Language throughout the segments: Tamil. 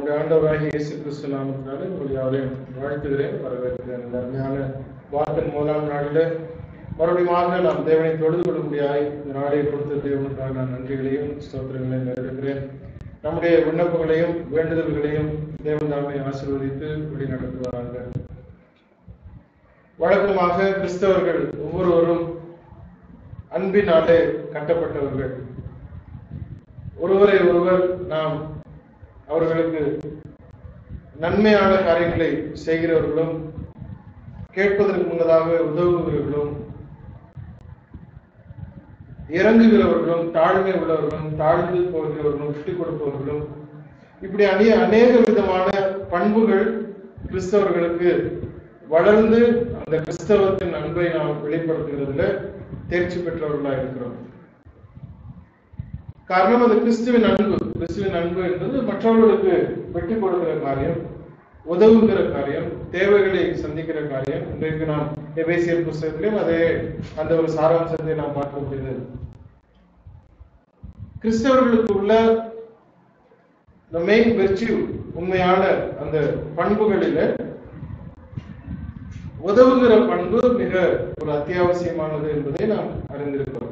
நம்முடைய ஆண்டவராகிய இயேசு கிறிஸ்து நாமத்தினால உங்களை யாரையும் வாழ்த்துகிறேன் வரவேற்கிறேன் இந்த அருமையான வாரத்தின் முதலாம் நாளில் மறுபடியும் நாம் தேவனை தொழுது கொள்ளும்படியாய் இந்த நாளை கொடுத்த தேவனுக்காக நான் நன்றிகளையும் ஸ்தோத்திரங்களையும் நிறைவேற்றுகிறேன் நம்முடைய விண்ணப்பங்களையும் வேண்டுதல்களையும் தேவன் தாமை ஆசீர்வதித்து வழி நடத்துவாராங்க வழக்கமாக கிறிஸ்தவர்கள் ஒவ்வொருவரும் அன்பினாலே கட்டப்பட்டவர்கள் ஒருவரை ஒருவர் நாம் அவர்களுக்கு நன்மையான காரியங்களை செய்கிறவர்களும் கேட்பதற்கு முன்னதாக உதவுகிறவர்களும் இறங்குகிறவர்களும் தாழ்மை உள்ளவர்களும் தாழ்ந்து போகிறவர்களும் விட்டு கொடுப்பவர்களும் இப்படி அநே அநேக விதமான பண்புகள் கிறிஸ்தவர்களுக்கு வளர்ந்து அந்த கிறிஸ்தவத்தின் அன்பை நாம் வெளிப்படுத்துகிறதுல தேர்ச்சி பெற்றவர்களாக இருக்கிறோம் காரணம் அது கிறிஸ்துவின் அன்பு கிறிஸ்துவின் அன்பு என்பது மற்றவர்களுக்கு வெட்டி கொடுக்கிற காரியம் உதவுகிற காரியம் தேவைகளை சந்திக்கிற காரியம் இன்றைக்கு நாம் எபேசியர் புஸ்தகத்திலும் அதே அந்த ஒரு சாராம்சத்தை நாம் பார்க்க முடியுது கிறிஸ்தவர்களுக்கு உள்ள the main virtue உண்மையான அந்த பண்புகளில உதவுகிற பண்பு மிக ஒரு அத்தியாவசியமானது என்பதை நாம் அறிந்திருக்கிறோம்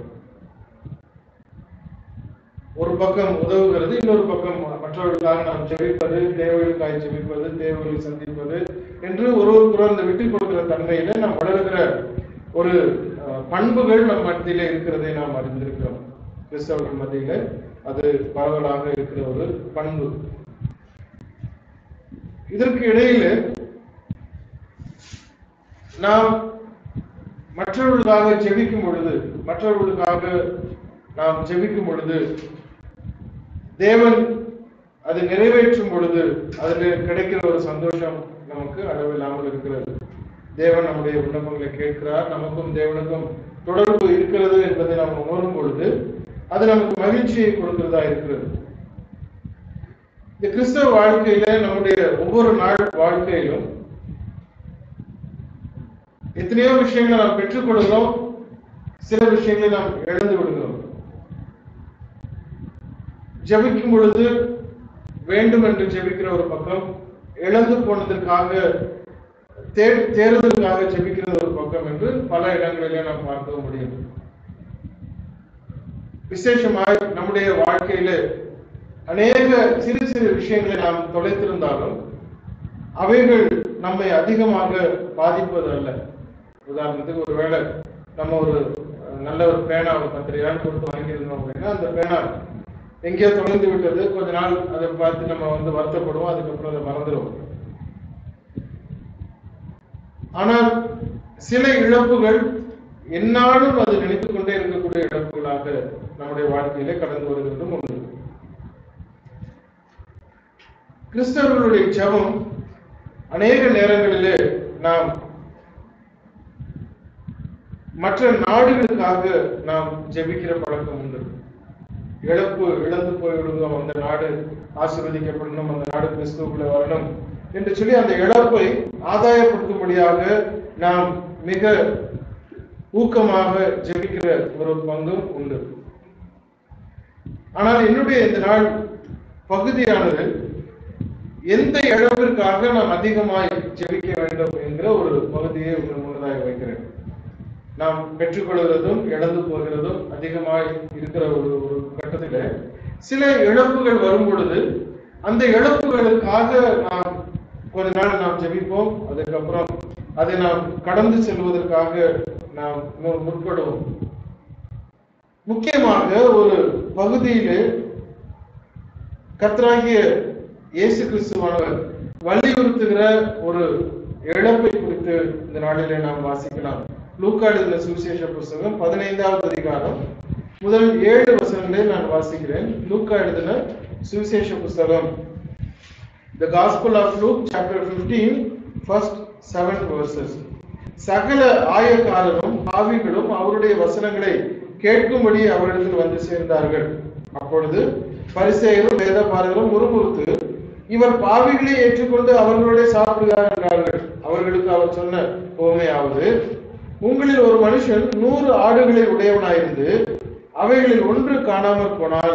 ஒரு பக்கம் உதவுகிறது இன்னொரு பக்கம் மற்றவர்களுக்காக நாம் ஜெபிப்பது தேவைகளுக்காக ஜெபிப்பது தேவைகளை சந்திப்பது என்று ஒருவருக்குள்ள அந்த விட்டுக் கொடுக்கிற தன்மையில நாம் வளர்கிற ஒரு அஹ், பண்புகள் நம் மத்தியில இருக்கிறதை நாம் அறிந்திருக்கிறோம் கிறிஸ்தவர்கள் மத்தியில அது பரவலாக இருக்கிற ஒரு பண்பு இதற்கு இடையில நாம் மற்றவர்களுக்காக ஜெபிக்கும் பொழுது மற்றவர்களுக்காக நாம் ஜெபிக்கும் பொழுது தேவன் அது நிறைவேற்றும் பொழுது அதில் கிடைக்கிற ஒரு சந்தோஷம் நமக்கு அளவில்லாமல் இருக்கிறது தேவன் நம்முடைய விண்ணப்பங்களை கேட்கிறார் நமக்கும் தேவனுக்கும் தொடர்பு இருக்கிறது என்பதை நாம் உணரும் பொழுது அது நமக்கு மகிழ்ச்சியை கொடுக்கிறதா இருக்கிறது இந்த கிறிஸ்தவ வாழ்க்கையில நம்முடைய ஒவ்வொரு நாள் வாழ்க்கையிலும் எத்தனையோ விஷயங்களை நாம் பெற்றுக்கொள்கிறோம் சில விஷயங்களை நாம் இழந்து விடுகிறோம் ஜெபிக்கும் பொழுது வேண்டும் என்று ஜெபிக்கிற ஒரு பக்கம் இழந்து போனதற்காக தே தேர்தலுக்காக ஜெபிக்கிற ஒரு பக்கம் என்று பல இடங்களிலே நாம் பார்க்க முடியும் விசேஷமாய் நம்முடைய வாழ்க்கையில அநேக சிறு சிறு விஷயங்களை நாம் தொலைத்திருந்தாலும் அவைகள் நம்மை அதிகமாக பாதிப்பது அல்ல உதாரணத்துக்கு ஒருவேளை நம்ம ஒரு அஹ், நல்ல ஒரு பேனா ஒரு பத்திரிகையால் கொடுத்து வாங்கியிருந்தோம் அப்படின்னா அந்த பேனா எங்கேயோ தொலைந்து விட்டது கொஞ்ச நாள் அதை பார்த்து நம்ம வந்து வருத்தப்படுவோம் அதுக்கப்புறம் அதை மறந்துடுவோம் ஆனால் சில இழப்புகள் எந்நாளும் அது நினைத்துக் கொண்டே இருக்கக்கூடிய இழப்புகளாக நம்முடைய வாழ்க்கையிலே கடந்து வருகிறதும் உண்டு கிறிஸ்தவர்களுடைய ஜெபம் அநேக நேரங்களிலே நாம் மற்ற நாடுகளுக்காக நாம் ஜெபிக்கிற பழக்கம் உண்டு இழப்பு இழந்து போய்விடுவோம் அந்த நாடு ஆசீர்வதிக்கப்படணும் அந்த நாடு கிறிஸ்துவுக்குள்ள வரணும் என்று சொல்லி அந்த இழப்பை ஆதாயப்படுத்தும்படியாக நாம் மிக ஊக்கமாக ஜெபிக்கிற ஒரு பங்கும் உண்டு ஆனால் என்னுடைய இந்த நாள் பகுதியானது எந்த இழப்பிற்காக நாம் அதிகமாய் ஜெபிக்க வேண்டும் என்கிற ஒரு பகுதியை உங்கள் முன்னதாக வைக்கிறேன் நாம் பெற்றுக்கொள்கிறதும் இழந்து போகிறதும் அதிகமாய் இருக்கிற ஒரு ஒரு கட்டத்துல சில இழப்புகள் வரும் பொழுது அந்த இழப்புகளுக்காக நாம் கொஞ்ச நாள் நாம் ஜெபிப்போம் அதுக்கப்புறம் அதை நாம் கடந்து செல்வதற்காக நாம் மு- முற்படுவோம் முக்கியமாக ஒரு பகுதியிலே கர்த்தராகிய இயேசு கிறிஸ்துவானவர் வலியுறுத்துகிற ஒரு இழப்பை குறித்து இந்த நாளிலே நாம் வாசிக்கலாம் லூக்கா எழுதின சுவிசேஷ புஸ்தகம் பதினைந்தாவது அதிகாரம் முதல் ஏழு வசனங்களை நான் வாசிக்கிறேன் லூக்கா எழுதின சுவிசேஷ புஸ்தகம் The Gospel of Luke chapter 15 first seven verses சகல ஆயக்காரரும் பாவிகளும் அவருடைய வசனங்களை கேட்கும்படி அவரிடத்தில் வந்து சேர்ந்தார்கள் அப்பொழுது பரிசேயரும் வேதபாரகரும் முறுமுறுத்து இவர் பாவிகளை ஏற்றுக்கொண்டு அவர்களுடைய சாப்பிடுகிறார் என்றார்கள் அவர்களுக்கு அவர் சொன்ன உவமையாவது உங்களில் ஒரு மனுஷன் நூறு ஆடுகளை உடையவனாயிருந்து அவைகளில் ஒன்று காணாமற் போனால்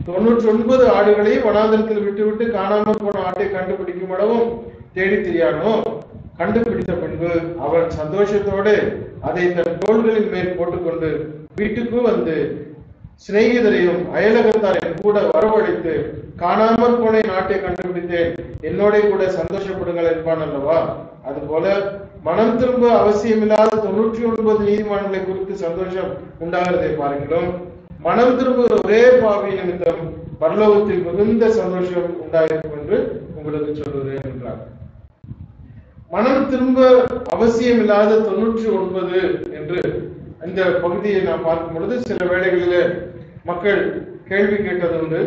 தொண்ணூற்றி ஒன்பது ஆடுகளையும் வனாந்தரத்தில் விட்டுவிட்டு காணாமல் போன ஆட்டை கண்டுபிடிக்கும் அளவும் தேடி திரியானோ கண்டுபிடித்த பின்பு அவன் சந்தோஷத்தோடு அதை தன் தோள்களின் மேல் போட்டுக்கொண்டு வீட்டுக்கு வந்து சிநேகிதரையும் அயலகத்தாரையும் கூட வரவழைத்து காணாமற் போன நாட்டை கண்டுபிடித்தேன் என்னோட கூட சந்தோஷப்படுங்கள் என்பான் அல்லவா அதுபோல மனம் திரும்ப அவசியமில்லாத தொண்ணூற்றி ஒன்பது நீதிமன்றங்களை குறித்து சந்தோஷம் உண்டாகிறதை பார்க்கிறோம் மனம் திரும்புகிற ஒரே பாவி நிமித்தம் பரலோகத்தில் மிகுந்த சந்தோஷம் உண்டாயிருக்கும் என்று உங்களுக்கு சொல்லுகிறேன் என்றார் மனம் திரும்ப அவசியம் இல்லாத தொண்ணூற்றி ஒன்பது என்று இந்த பகுதியை நாம் பார்க்கும் பொழுது சில வேளைகளிலே மக்கள் கேள்வி கேட்டது உண்டு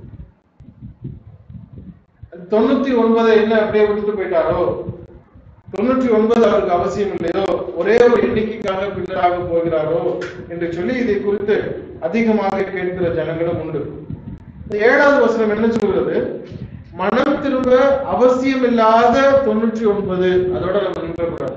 தொண்ணூத்தி ஒன்பதை என்ன அப்படியே விட்டுட்டு போயிட்டாரோ தொண்ணூற்றி ஒன்பது அவருக்கு அவசியம் இல்லையோ ஒரே ஒரு எண்ணிக்கைக்காக பின்னராக போகிறாரோ என்று சொல்லி இதை குறித்து அதிகமாக கேட்கிற ஜனங்களும் உண்டு இந்த ஏழாவது வசனம் என்ன சொல்கிறது மனம் திரும்ப அவசியம் இல்லாத தொண்ணூற்றி ஒன்பது அதோட நம்ம நின்றக்கூடாது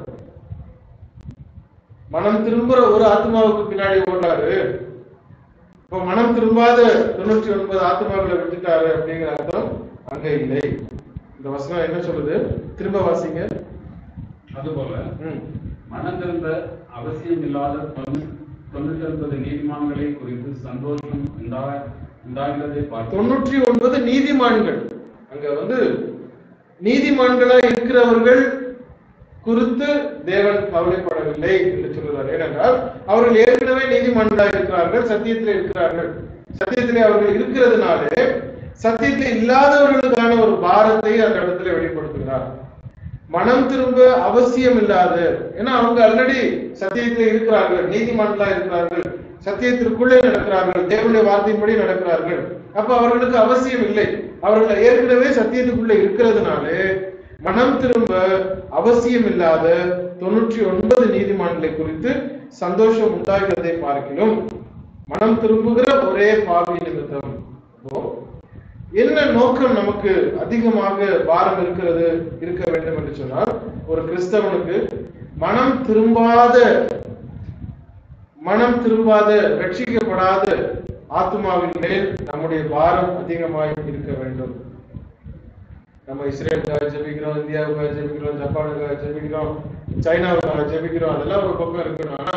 மனம் திரும்புற ஒரு ஆத்மாவுக்கு பின்னாடி ஓடுறாரு இப்ப மனம் திரும்பாத தொண்ணூற்றி ஒன்பது ஆத்மாக்களை விட்டுட்டாரு அப்படிங்கிற அர்த்தம் அங்க இல்லை இந்த வசனம் என்ன சொல்லுது திரும்ப வாசிங்க அதுபோல ம். மனம் திரும்ப அவசியமில்லாத தொண்ணூ- தொண்ணூற்றி ஒன்பது நீதிமான்களை குறித்து சந்தோஷம் உண்டா- உண்டாகிறதை பார்த்து தொண்ணூற்றி ஒன்பது நீதிமான்கள் அங்க வந்து நீதிமான்களா இருக்கிறவர்கள் குறித்து தேவன் கவலைப்படவில்லை என்று சொல்கிறார் ஏனென்றால் அவர்கள் ஏற்கனவே நீதிமான்களா இருக்கிறார்கள் சத்தியத்தில் இருக்கிறார்கள் சத்தியத்திலே அவர்கள் இருக்கிறதுனாலே சத்தியத்தில் இல்லாதவர்களுக்கான ஒரு பாரத்தை அந்த இடத்துல வெளிப்படுத்துகிறார் மனம் திரும்ப அவசியம் இல்லாத ஏன்னா அவங்க ஆல்ரெடி சத்தியத்தில் இருக்கிறார்கள் நீதிமன்றலா இருக்கிறார்கள் சத்தியத்திற்குள்ளே நடக்கிறார்கள் தேவனுடைய வார்த்தையின்படி நடக்கிறார்கள் அப்ப அவர்களுக்கு அவசியம் இல்லை அவர்கள் ஏற்கனவே சத்தியத்துக்குள்ளே இருக்கிறதுனாலே மனம் திரும்ப அவசியம் இல்லாத தொண்ணூற்றி ஒன்பது நீதிமான்களை குறித்து சந்தோஷம் உண்டாகிறதை பார்க்கிறோம் மனம் திரும்புகிற ஒரே பாவி நிமித்தம் அப்போ என்ன நோக்கம் நமக்கு அதிகமாக பாரம் இருக்கிறது இருக்க வேண்டும் என்று சொன்னால் ஒரு கிறிஸ்தவனுக்கு மனம் திரும்பாத மனம் திரும்பாத ரட்சிக்கப்படாத ஆத்மாவின் மேல் நம்முடைய பாரம் அதிகமாய் இருக்க வேண்டும் நம்ம இஸ்ரேலுக்காக ஜெபிக்கிறோம் இந்தியாவுக்காக ஜெபிக்கிறோம் ஜப்பானுக்காக ஜெபிக்கிறோம் சைனாவுக்காக ஜெபிக்கிறோம் அதெல்லாம் ஒரு பக்கம் இருக்கணும் ஆனா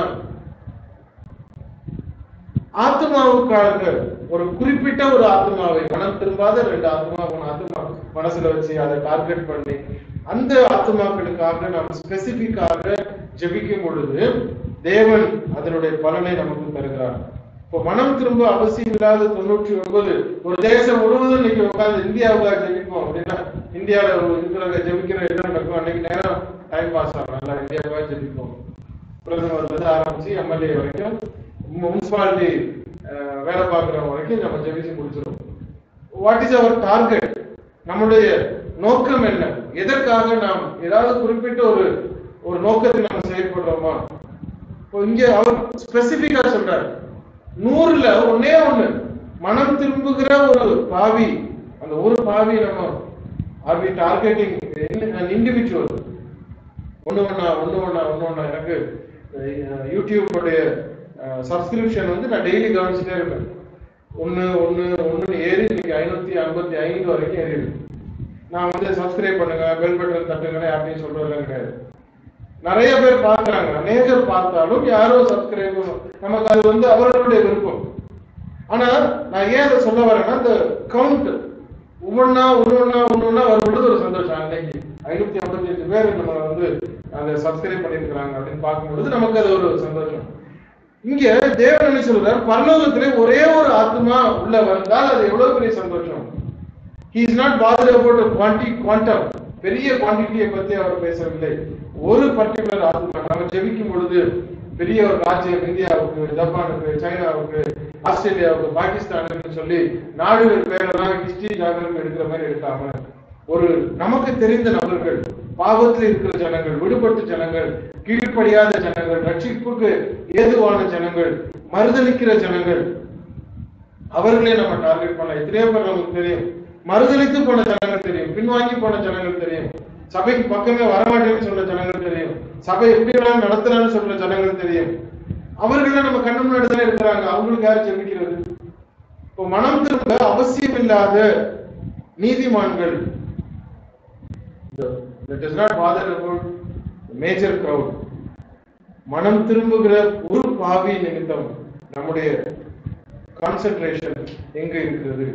ஆத்மாவுக்காக ஒரு குறிப்பிட்ட ஒரு ஆத்மாவை மனம் திரும்பாத ரெண்டு ஆத்மா மூணு ஆத்மா மனசுல வச்சு அதை டார்கெட் பண்ணி அந்த ஆத்மாக்களுக்காக நாம் ஸ்பெசிபிக்காக ஜெபிக்கும் பொழுது தேவன் அதனுடைய பலனை நமக்கு தருகிறார் இப்போ மனம் திரும்ப அவசியம் இல்லாத தொண்ணூற்றி ஒன்பது ஒரு தேசம் முழுவதும் இன்னைக்கு உட்கார்ந்து இந்தியாவுக்காக ஜெபிப்போம் அப்படின்னா இந்தியாவில் இருக்கிறவங்க ஜெபிக்கிற என்ன நடக்கும் அன்னைக்கு நேரம் டைம் பாஸ் ஆகும் நல்லா இந்தியாவுக்காக ஜெபிப்போம் பிரதமர்ல இருந்து ஆரம்பிச்சு எம்எல்ஏ வரைக்கும் முனிசிபாலிட்டி வேலை பார்க்குறவங்க வரைக்கும் நம்ம ஜெபிச்சு முடிச்சிடும் வாட் இஸ் அவர் டார்கெட் நம்முடைய நோக்கம் என்ன எதற்காக நாம் ஏதாவது குறிப்பிட்ட ஒரு ஒரு நோக்கத்தை நம்ம செயல்படுறோமா இப்போ இங்க அவர் ஸ்பெசிபிக்கா சொல்றாரு நூறுல ஒன்னே ஒண்ணு மனம் திரும்புகிற ஒரு பாவி அந்த ஒரு பாவி நம்ம ஆர் வி டார்கெட்டிங் இண்டிவிஜுவல் ஒண்ணு ஒண்ணா ஒண்ணு ஒண்ணா ஒண்ணு ஒண்ணா எனக்கு அஹ், யூடியூபுடைய சப்ஸ்கிரிப்ஷன் வந்து நான் டெய்லி கவனிச்சுட்டே இருப்பேன் ஒண்ணு ஒண்ணு ஒண்ணு ஏறி இன்னைக்கு ஐநூத்தி ஐம்பத்தி ஐந்து வரைக்கும் ஏறி இருக்கு நான் வந்து சப்ஸ்கிரைப் பண்ணுங்க பெல் பட்டன் தட்டுங்கன்னு அப்படின்னு சொல்றதுலாம் கிடையாது நிறைய பேர் பார்க்கறாங்க அநேகர் பார்த்தாலும் யாரோ சப்ஸ்கிரைப் நமக்கு அது வந்து அவர்களுடைய விருப்பம் ஆனா நான் ஏன் அதை சொல்ல வரேன்னா இந்த கவுண்ட் ஒவ்வொன்னா ஒன்னொன்னா ஒன்னொன்னா வரும்பொழுது ஒரு சந்தோஷம் அன்னைக்கு ஐநூத்தி ஐம்பத்தி அஞ்சு பேர் நம்ம வந்து அதை சப்ஸ்கிரைப் பண்ணியிருக்கிறாங்க அப்படின்னு பார்க்கும்பொழுது நமக்கு அது ஒரு சந்தோஷம் இங்க தேவன் என்ன சொல்றார் பரலோகத்திலே ஒரே ஒரு ஆத்மா உள்ள வந்தால் அது எவ்வளவு பெரிய சந்தோஷம் he is not bothered about a quanti quantum பெரிய குவான்டிட்டியை பத்தி அவர் பேசவில்லை ஒரு பர்டிகுலர் ஆத்மா நம்ம ஜெபிக்கும் பொழுது பெரிய ஒரு ராஜ்யம் இந்தியாவுக்கு ஜப்பானுக்கு சைனாவுக்கு ஆஸ்திரேலியாவுக்கு பாகிஸ்தானுக்கு சொல்லி நாடுகள் பேரெல்லாம் ஹிஸ்டரி ஜாகிரபி எடுக்கிற மாதிரி எடுக்காம ஒரு நமக்கு தெரிந்த நபர்கள் பாவத்தில் இருக்கிற ஜனங்கள் விடுபட்ட ஜனங்கள் கீழ்ப்படியாத ஜனங்கள் ரட்சிப்புக்கு ஏதுவான ஜனங்கள் மறுதளிக்கிற ஜனங்கள் அவர்களே நம்ம டார்கெட் பண்ணலாம் எத்தனையோ பேர் நமக்கு தெரியும் மறுதளித்து போன ஜனங்கள் தெரியும் பின்வாங்கி போன ஜனங்கள் தெரியும் சபைக்கு பக்கமே வரமாட்டேன்னு சொல்ற ஜனங்கள் தெரியும் சபை எப்படி வேணாலும் நடத்துறான்னு சொல்ற ஜனங்கள் தெரியும் அவர்களே நம்ம கண்ணு முன்னாடி தானே இருக்கிறாங்க அவங்களுக்கு யார் ஜெபிக்கிறது இப்போ மனம் திரும்ப அவசியமில்லாத நீதிமான்கள் that does not bother about the major crowd மனம் திரும்புகிற ஒரு பாவி நிமித்தம் நம்முடைய கான்சென்ட்ரேஷன் எங்க இருக்கிறது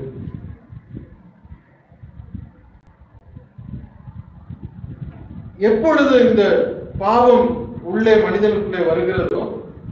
எப்பொழுது இந்த பாவம் உள்ளே மனிதனுக்குள்ளே வருகிறதோ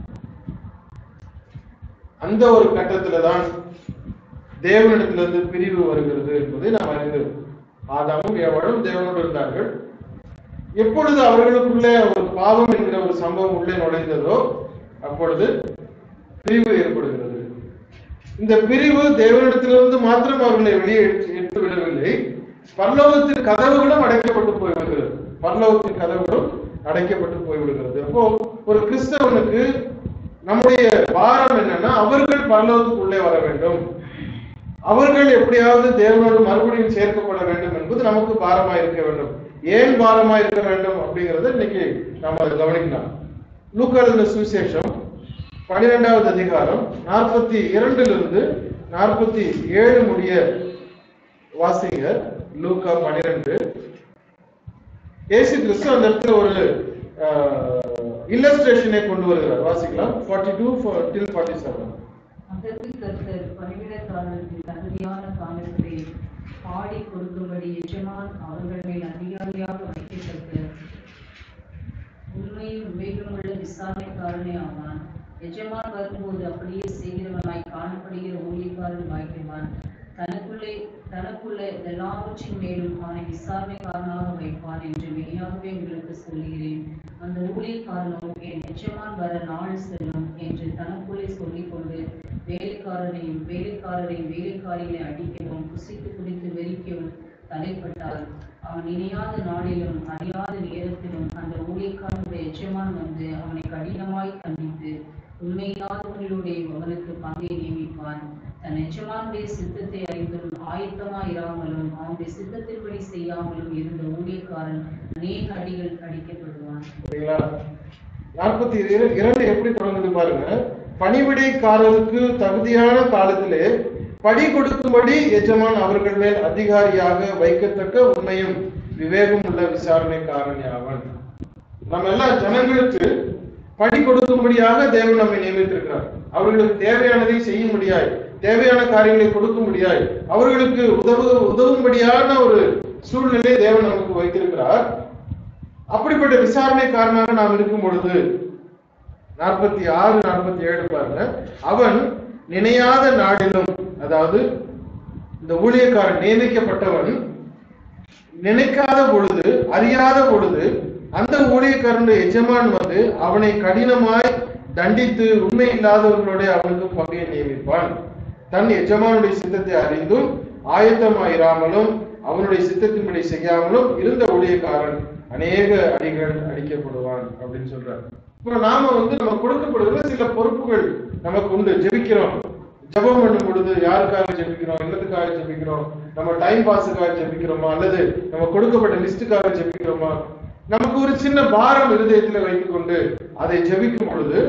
அந்த ஒரு கட்டத்துல தான் தேவனிடத்திலிருந்து பிரிவு வருகிறது என்பதை நாம் அறிந்தோம் ஆதாமும் ஏவாளும் தேவனோடு இருந்தார்கள் எப்பொழுது அவர்களுக்குள்ளே ஒரு பாவம் என்கிற ஒரு சம்பவம் உள்ளே நுழைந்ததோ அப்பொழுது பிரிவு ஏற்படுகிறது இந்த பிரிவு தேவனிடத்திலிருந்து மாத்திரம் அவர்களை வெளியே எடுத்து எடுத்து விடவில்லை பரலோகத்தின் கதவுகளும் அடைக்கப்பட்டு போய்விடுகிறது பரலோகத்தின் கதவுகளும் அடைக்கப்பட்டு போய்விடுகிறது அப்போ ஒரு கிறிஸ்தவனுக்கு நம்முடைய பாரம் என்னன்னா அவர்கள் பரலோகத்துக்குள்ளே வர வேண்டும் அவர்கள் எப்படியாவது தேவனோடு மறுபடியும் சேர்க்கப்பட வேண்டும் என்பது நமக்கு பாரமா இருக்க வேண்டும் ஏன் பாரமா இருக்க வேண்டும் அப்படிங்கறத இன்னைக்கு நாம அதை கவனிக்கலாம் லூக்காளுன சுவிசேஷம் பனிரெண்டாவது அதிகாரம் நாற்பத்தி இரண்டிலிருந்து நாற்பத்தி ஏழு முடிய வாசிங்க லூக்கா பனிரெண்டு இயேசு கிறிஸ்து அந்த இடத்துல ஒரு இல்லஸ்ட்ரேஷனை கொண்டு வருகிறார் வாசிக்கலாம் forty two till forty seven அதற்கு கர்த்தர் பணிவிடக்காரருக்கு தகுதியான காலத்தை பாடி கொடுக்கும்படி எஜமான் அவர்கள் மேல் அதிகாரியாக வைக்கப்பட்டு உண்மையும் விவேகமுள்ள விசாரணைக்காரனே ஆவான் எஜமான் வரும்போது அப்படியே செய்கிறவனாய் காணப்படுகிற ஊழியக்காரன் பாக்கியவான் தனக்குள்ளே தனக்குள்ள எல்லாவற்றின் மேலும் அவனை விசாரணைக்காரனாக வைப்பான் என்று மெய்யாகவே உங்களுக்கு சொல்லுகிறேன் அந்த ஊழியக்காரனோ என் எஜமான் வர நாள் செல்லும் என்று தனக்குள்ளே சொல்லிக் கொண்டு வேலைக்காரனையும் வேலைக்காரரையும் வேலைக்காரிகளை அடிக்கவும் குசித்து குடித்து வெறிக்கவும் தலைப்பட்டால் அவன் இணையாத நாளிலும் அறியாத நேரத்திலும் அந்த ஊழியக்காரனுடைய எஜமான் வந்து அவனை கடினமாய் கண்டித்து உண்மையில்லாதவர்களுடைய அவனுக்கு பங்கை நியமிப்பான் தன் எஜமானுடைய சித்தத்தை அறிந்தும் ஆயத்தமாயிராமலும் அவனுடைய சித்தத்தின்படி செய்யாமலும் இருந்த ஊழியக்காரன் அநேக அடிகள் அடிக்கப்படுவான் சரிங்களா நாற்பத்தி இரு- இரண்டு எப்படி தொடங்குது பாருங்க பணிவிடைக்காரருக்கு தகுதியான காலத்திலே படி கொடுக்கும்படி எஜமான் அவர்கள் மேல் அதிகாரியாக வைக்கத்தக்க உண்மையும் விவேகம் உள்ள விசாரணைக்காரன் யாவன் நம்ம எல்லாம் ஜனங்களுக்கு படி கொடுக்கும்படியாக தேவன் நம்மை நியமித்திருக்கிறார் அவர்களுக்கு தேவையானதை செய்யும்படியாய் தேவையான காரியங்களை கொடுக்கும்படியாய் அவர்களுக்கு உதவு உதவும்படியான ஒரு சூழ்நிலை தேவன் நமக்கு வைத்திருக்கிறார் அப்படிப்பட்ட விசாரணைக்காரனாக நாம் இருக்கும் பொழுது நாற்பத்தி ஆறு நாற்பத்தி ஏழு பாருங்க அவன் நினையாத நாடிலும் அதாவது இந்த ஊழியக்காரன் நியமிக்கப்பட்டவன் நினைக்காத பொழுது அறியாத பொழுது அந்த ஊழியக்காரனுடைய எஜமான் வந்து அவனை கடினமாய் தண்டித்து உண்மை இல்லாதவர்களுடைய அவனுக்கு பகையை நியமிப்பான் தன் எஜமானுடைய சித்தத்தை அறிந்தும் ஆயத்தமாயிராமலும் அவனுடைய சித்தத்தின்படி செய்யாமலும் இருந்த ஊழியக்காரன் அநேக அடிகள் அடிக்கப்படுவான் அப்படின்னு சொல்றார் இப்போ நாம வந்து நம்ம கொடுக்கப்படுகிற சில பொறுப்புகள் நமக்கு உண்டு ஜெபிக்கிறோம் ஜெபம் பண்ணும் பொழுது யாருக்காக ஜெபிக்கிறோம் என்னத்துக்காக ஜெபிக்கிறோம் நம்ம டைம் பாஸுக்காக ஜெபிக்கிறோமா அல்லது நம்ம கொடுக்கப்பட்ட லிஸ்டுக்காக ஜெபிக்கிறோமா நமக்கு ஒரு சின்ன பாரம் இருதயத்துல வைத்துக் கொண்டு அதை ஜெபிக்கும் பொழுது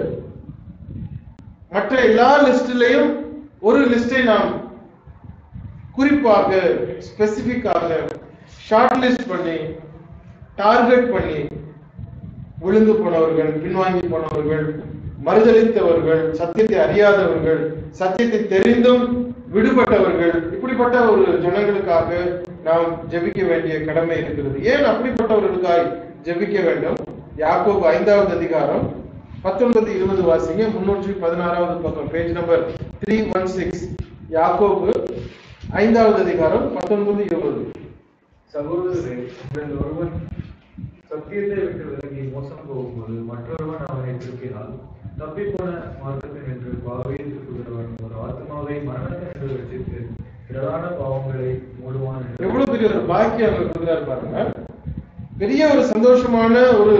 மற்ற எல்லா லிஸ்டிலையும் ஒரு லிஸ்டை நாம் குறிப்பாக ஸ்பெசிபிக்காக ஷார்ட் லிஸ்ட் பண்ணி டார்கெட் பண்ணி விழுந்து போனவர்கள் பின்வாங்கி போனவர்கள் மறுதளித்தவர்கள் சத்தியத்தை அறியாதவர்கள் சத்தியத்தை தெரிந்தும் விடுபட்டவர்கள் இப்படிப்பட்ட ஒரு ஜனங்களுக்காக நாம் ஜெபிக்க வேண்டிய கடமை இருக்கிறது ஏன் அப்படிப்பட்டவர்களுக்காய் ஜெபிக்க வேண்டும் யாக்கோபு ஐந்தாவது அதிகாரம் பத்தொன்பது இருபது வாசிங்க முன்னூற்றி பதினாறாவது பக்கம் page number three one six யாக்கோபு ஐந்தாவது அதிகாரம் பத்தொன்பது இருபது சகோதரரே உங்களில் ஒருவன் சத்தியத்தை விட்டு விலகி மோசம் போகும்போது மற்றொருவன் அவனை திருப்பினால் தப்பிப்போன மார்க்கத்தின் என்று பாவையை திருப்புகிறவன் ஒரு ஆத்மாவை மரணத்தின் என்று ரசித்து பிரதான பாவங்களை மூடுவான் என்று எவ்வளவு பெரிய ஒரு பாக்கியம் அங்க கொடுக்குறாரு பாருங்க பெரிய ஒரு சந்தோஷமான ஒரு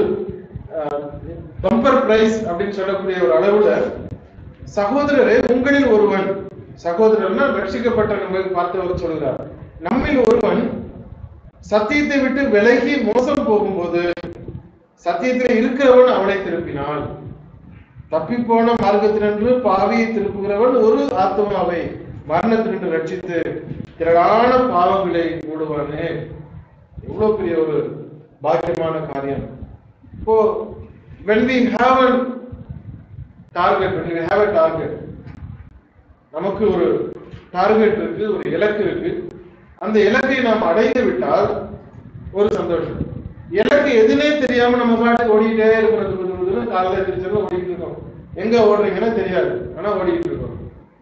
பம்பர் பிரைஸ் அப்படின்னு சொல்லக்கூடிய ஒரு அளவுல சகோதரரே உங்களில் ஒருவன் சகோதரர்னா ரட்சிக்கப்பட்ட நம்மை பார்த்தவர் சொல்கிறார் நம்மில் ஒருவன் சத்தியத்தை விட்டு விலகி மோசம் போகும்போது சத்தியத்தில் இருக்கிறவன் அவனை திருப்பினான் தப்பிப்போன மார்க்கத்தினன்று பாவியை திருப்புகிறவன் ஒரு ஆத்மாவை மரணத்திலிருந்து ரட்சித்து திரளான பாவங்களை மூடுவானே எவ்வளவு பெரிய ஒரு பாக்கியமான காரியம் இப்போ when we have a target when we have a target நமக்கு ஒரு டார்கெட் இருக்கு ஒரு இலக்கு இருக்கு அந்த இலக்கை நாம் அடைந்து விட்டால் ஒரு சந்தோஷம் இலக்கு எதுனே தெரியாம நம்ம பாட்டுக்கு ஓடிக்கிட்டே இருக்கிறது புது புதுன்னு காலையில எதிர்த்து ஓடிக்கிட்டு இருக்கோம் எங்க ஓடுறீங்கன்னா தெரியாது ஆனா ஓடிக்கிட்டு இருக்கோம்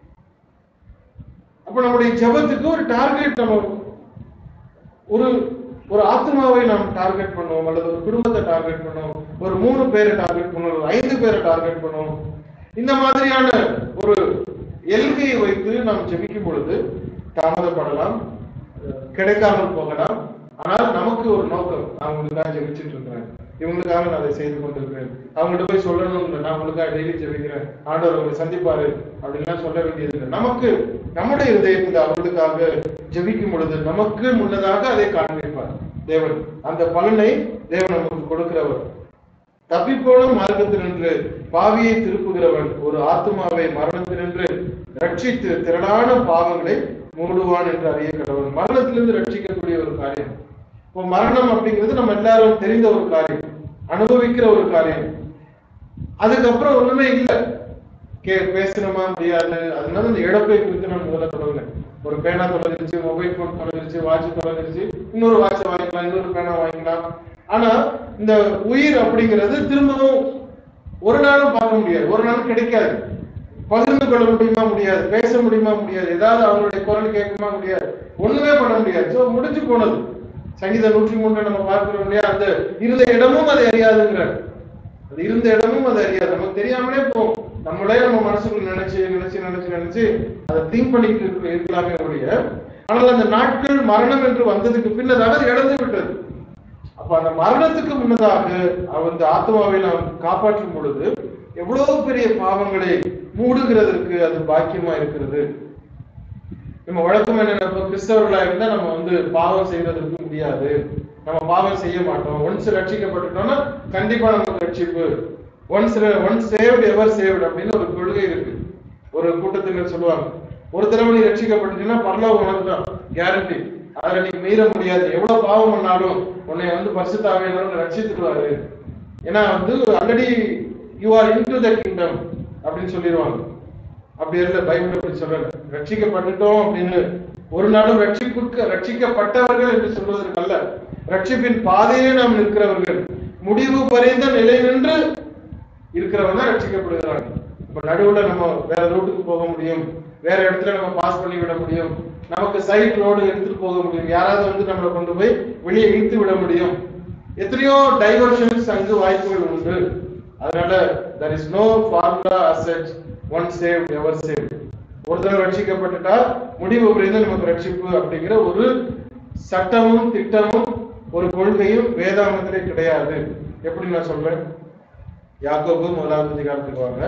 அப்ப நம்முடைய ஜெபத்துக்கு ஒரு டார்கெட் நம்ம ஒரு ஒரு ஆத்மாவை நாம் டார்கெட் பண்ணுவோம் அல்லது ஒரு குடும்பத்தை டார்கெட் பண்ணுவோம் ஒரு மூணு பேரை டார்கெட் பண்ணுவோம் ஒரு ஐந்து பேரை டார்கெட் பண்ணுவோம் இந்த மாதிரியான ஒரு எல்கையை வைத்து நாம் ஜெபிக்கும் பொழுது தாமதப்படலாம் கிடைக்காமல் போகலாம் ஆனால் நமக்கு ஒரு நோக்கம் நான் உங்களுக்காக ஜெபிச்சுட்டு இருக்கிறேன் இவங்களுக்காக நான் அதை செய்து கொண்டிருக்கிறேன் அவங்கள்ட்ட போய் சொல்லணும் இல்லை நான் உங்களுக்காக டெய்லி ஜெபிக்கிறேன் ஆண்டவர் உங்களை சந்திப்பாரு அப்படின்லாம் சொல்ல வேண்டியது இல்லை நமக்கு நம்முடைய இதயத்தில் அவர்களுக்காக ஜெபிக்கும் பொழுது நமக்கு முன்னதாக அதை காண்பிப்பார் தேவன் அந்த பலனை தேவன் நமக்கு கொடுக்கிறவர் தப்பிப்போன மார்க்கத்தினின்று பாவியை திருப்புகிறவன் ஒரு ஆத்மாவை மரணத்தினின்று ரட்சித்து திரளான பாவங்களை மூடுவான் என்று அறிய கடவுள் மரணத்திலிருந்து ரட்சிக்கக்கூடிய ஒரு காரியம் இப்போ மரணம் அப்படிங்கிறது நம்ம எல்லாரும் தெரிந்த ஒரு காரியம் அனுபவிக்கிற ஒரு காரியம் அதுக்கப்புறம் ஒண்ணுமே இல்லை கே பேசணுமா முடியாது அதனால இந்த இழப்பை குறித்து நான் முதல்ல தொடங்கினேன் ஒரு பேனா தொலைஞ்சிருச்சு மொபைல் போன் தொலைஞ்சிருச்சு வாட்ச் தொலைஞ்சிருச்சு இன்னொரு வாட்சை வாங்கிக்கலாம் இன்னொரு பேனா வாங்கிக்கலாம் ஆனா இந்த உயிர் அப்படிங்கிறது திரும்பவும் ஒரு நாளும் பார்க்க முடியாது ஒரு நாளும் கிடைக்காது பகிர்ந்து கொள்ள முடியுமா முடியாது பேச முடியுமா முடியாது ஏதாவது அவங்களுடைய குரல் கேட்குமா முடியாது ஒண்ணுமே பண்ண முடியாது சோ முடிஞ்சு போனது சங்கீத நூற்றி மூன்று நம்ம பார்க்கிறோம் இல்லையா அந்த இருந்த இடமும் அதை அறியாதுங்கிறார் அது இருந்த இடமும் அது அறியாது நமக்கு தெரியாமலே போகும் நம்மளே நம்ம மனசுக்குள்ள நினைச்சு நினைச்சு நினைச்சு நினைச்சு அதை திங்க் பண்ணிட்டு இருக்க- இருக்கலாமே ஒழிய ஆனால் அந்த நாட்கள் மரணம் என்று வந்ததுக்கு பின்னதாக அது இழந்து விட்டது அப்ப அந்த மரணத்துக்கு முன்னதாக அவர் இந்த ஆத்மாவை நாம் காப்பாற்றும் பொழுது எவ்வளவு பெரிய பாவங்களை மூடுகிறதற்கு அது பாக்கியமா இருக்கிறது நம்ம வழக்கம் என்ன இப்போ கிறிஸ்தவர்களா இருந்தா நம்ம வந்து பாவம் செய்யறதுக்கு முடியாது நம்ம பாவம் செய்ய மாட்டோம் ஒன்ஸ் ரட்சிக்கப்பட்டுட்டோம்னா கண்டிப்பா நமக்கு ரட்சிப்பு once once saved ever saved அப்படின்னு ஒரு கொள்கை இருக்கு ஒரு கூட்டத்தினர் சொல்லுவாங்க ஒரு தடவை நீ ரட்சிக்கப்பட்டுட்டீங்கன்னா பரலோகம் உனக்கு தான் கேரண்டி அதுல நீ மீற முடியாது எவ்வளவு பாவம் பண்ணாலும் உன்னை வந்து பரிசுத்தாவியானவர் ரட்சித்துடுவாரு ஏன்னா வந்து already you are into the kingdom அப்படின்னு சொல்லிடுவாங்க அப்படி இல்ல பைபிள் அப்படி சொல்லல ரட்சிக்கப்பட்டுட்டோம் அப்படின்னு ஒரு நாளும் ரட்சிப்புக்கு ரட்சிக்கப்பட்டவர்கள் என்று சொல்வதற்கு அல்ல ரட்சிப்பின் பாதையிலே நாம் நிற்கிறவர்கள் முடிவு பறிந்த நிலை நின்று இருக்கிறவங்க தான் ரட்சிக்கப்படுகிறாங்க இப்ப நடுவுல நம்ம வேற ரூட்டுக்கு போக முடியும் வேற இடத்துல நம்ம பாஸ் பண்ணி விட முடியும் நமக்கு சைட் ரோடு எடுத்துட்டு போக முடியும் யாராவது வந்து நம்மளை கொண்டு போய் வெளியே இழுத்து விட முடியும் எத்தனையோ டைவர்ஷன்ஸ் அங்கு வாய்ப்புகள் உண்டு அதனால there is no formula as such one save ever save ஒரு தடவை ரட்சிக்கப்பட்டுட்டா முடிவு புரிந்து நமக்கு ரட்சிப்பு அப்படிங்கிற ஒரு சட்டமும் திட்டமும் ஒரு கொள்கையும் வேதாந்தத்திலே கிடையாது எப்படி நான் சொல்றேன் யாக்கோபு முதலாவது அதிகாரத்துக்கு வாங்க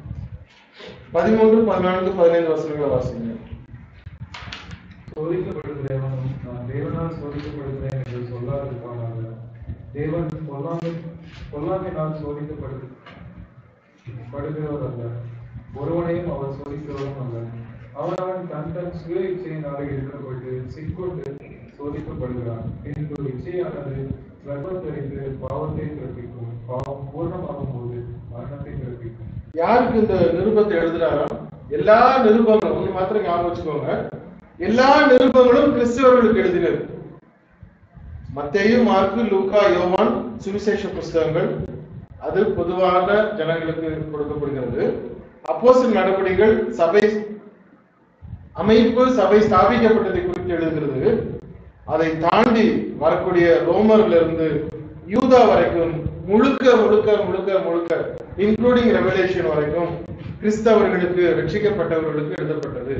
பதிமூன்று பதினான்கு பதினைந்து வசனங்களை வாசிங்க சோதிக்கப்படுகிறவனும் நான் தேவனால் சோதிக்கப்படுகிறேன் என்று சொல்லாதிருப்பானாக தேவன் பொல்லாமை பொல்லாமையினால் சோதிக்கப்படு படுகிறவர் அல்ல ஒருவனையும் அவர் சோதிக்கிறவரும் அல்ல அவன் அவன் தன் தன் சுய இச்சையினாலே எடுக்கப்பட்டு சிக்கொண்டு சோதிக்கப்படுகிறான் பின்பு இச்சையானது கர்ப்பத்தறிந்து பாவத்தை பிறப்பிக்கும் பாவம் பூர்ணமாகும் போது மரணத்தை பிறப்பிக்கும் யாருக்கு இந்த நிருபத்தை எழுதுறாரோ எல்லா நிருபங்களும் ஒண்ணு மாத்திரம் ஞாபகம் வச்சுக்கோங்க எல்லா நிருபங்களும் கிறிஸ்தவர்களுக்கு எழுதினது மத்தேயு மார்க்கு லூக்கா யோவான் சுவிசேஷ புஸ்தகங்கள் அது பொதுவான ஜனங்களுக்கு கொடுக்கப்படுகிறது அப்போஸ்தலர் நடவடிக்கைகள் சபை அமைப்பு சபை ஸ்தாபிக்கப்பட்டதை குறித்து எழுதுகிறது அதை தாண்டி வரக்கூடிய ரோமர்ல இருந்து யூதா வரைக்கும் முழுக்க முழுக்க முழுக்க முழுக்க இன்க்ளூடிங் ரெவலேஷன் வரைக்கும் கிறிஸ்தவர்களுக்கு ரட்சிக்கப்பட்டவர்களுக்கு எழுதப்பட்டது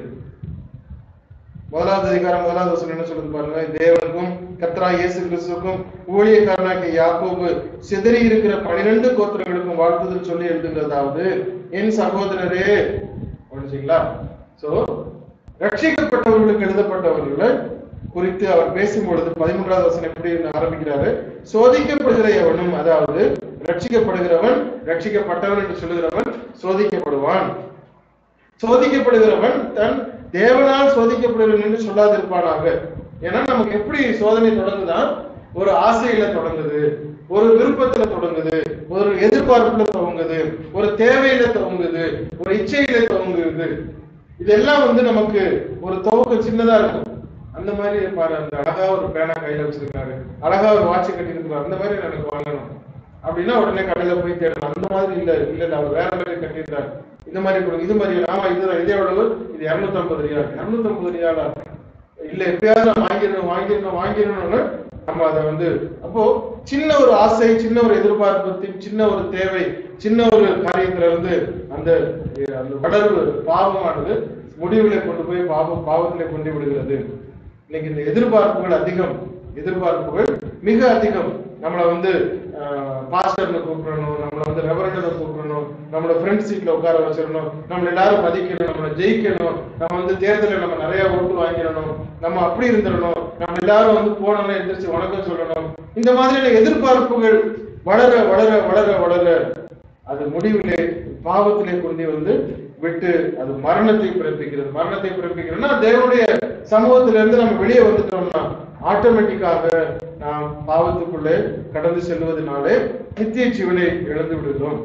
முதலாவது அதிகாரம் முதலாவது வசனம் என்ன சொல்லுது பாருங்க தேவனுக்கும் கத்ரா இயேசு கிறிஸ்துவுக்கும் ஊழியக்காரனாகிய யாக்கோபு சிதறி இருக்கிற பனிரெண்டு கோத்திரங்களுக்கும் வாழ்த்துதல் சொல்லி எழுதுகிறதாவது என் சகோதரரே புரிஞ்சுங்களா சோ ரட்சிக்கப்பட்டவர்களுக்கு எழுதப்பட்டவர்களை குறித்து அவர் பேசும்பொழுது பதிமூன்றாவது வசனம் எப்படி ஆரம்பிக்கிறாரு சோதிக்கப்படுகிற எவனும் அதாவது ரட்சிக்கப்படுகிறவன் ரட்சிக்கப்பட்டவன் என்று சொல்லுகிறவன் சோதிக்கப்படுவான் சோதிக்கப்படுகிறவன் தன் தேவனால் சோதிக்கப்படுகிறவன் என்று சொல்லாதிருப்பானாக ஏன்னா நமக்கு எப்படி சோதனை தொடங்குதா ஒரு ஆசையில தொடங்குது ஒரு விருப்பத்துல தொடங்குது ஒரு எதிர்பார்ப்புல துவங்குது ஒரு தேவையில துவங்குது ஒரு இச்சையில துவங்குது இதெல்லாம் வந்து நமக்கு ஒரு துவக்கம் சின்னதா இருக்கும் அந்த மாதிரி பாரு அந்த அழகா ஒரு பேனா கையில வச்சிருக்காரு அழகா ஒரு வாட்ச் கட்டியிருக்கிறாரு அந்த மாதிரி எனக்கு வாங்கணும் அப்படின்னா உடனே கடையில போய் தேடணும் அந்த மாதிரி இல்ல இல்ல இல்ல அவர் வேற மாதிரி கட்டியிருக்காரு இந்த மாதிரி கொடுங்க இது மாதிரி ஆமா இதுதான் இதே எவ்வளவு இது இருநூத்தி ஐம்பது ரியால் இருநூத்தி ஐம்பது ரியாலா இல்ல எப்பயாவது நான் வாங்கிடணும் வாங்கிடணும் வாங்கிடணும்னு நம்ம அதை வந்து அப்போ சின்ன ஒரு ஆசை சின்ன ஒரு எதிர்பார்ப்பு சின்ன ஒரு தேவை சின்ன ஒரு காரியத்துல இருந்து அந்த அஹ், அந்த வளர்வு பாவமானது முடிவிலே கொண்டு போய் பாவம் பாவத்திலே கொண்டு விடுகிறது இன்னைக்கு இந்த எதிர்பார்ப்புகள் அதிகம் எதிர்பார்ப்புகள் மிக அதிகம் நம்மளை வந்து பாஸ்டர்னு கூப்பிடணும் நம்மளை வந்து ரெவரண்டனை கூப்பிடணும் நம்மள ஃப்ரெண்ட் சீட்ல உட்கார வச்சிடணும் நம்மள எல்லாரும் மதிக்கணும் நம்மளை ஜெயிக்கணும் நம்ம வந்து தேர்தலில் நம்ம நிறைய ஓட்டு வாங்கிடணும் நம்ம அப்படி இருந்துடணும் நம்ம எல்லாரும் வந்து போனோம்னா எந்திரிச்சு வணக்கம் சொல்லணும் இந்த மாதிரியான எதிர்பார்ப்புகள் வளர வளர வளர வளர அது முடிவிலே பாவத்திலே கொண்டு வந்து விட்டு அது மரணத்தை பிறப்பிக்கிறது மரணத்தை பிறப்பிக்கிறதுனா தேவனுடைய சமூகத்திலிருந்து நம்ம வெளியே வந்துட்டோம்னா ஆட்டோமேட்டிக்காக நாம் பாவத்துக்குள்ளே கடந்து செல்வதனாலே நித்திய ஜீவனை இழந்து விடுகிறோம்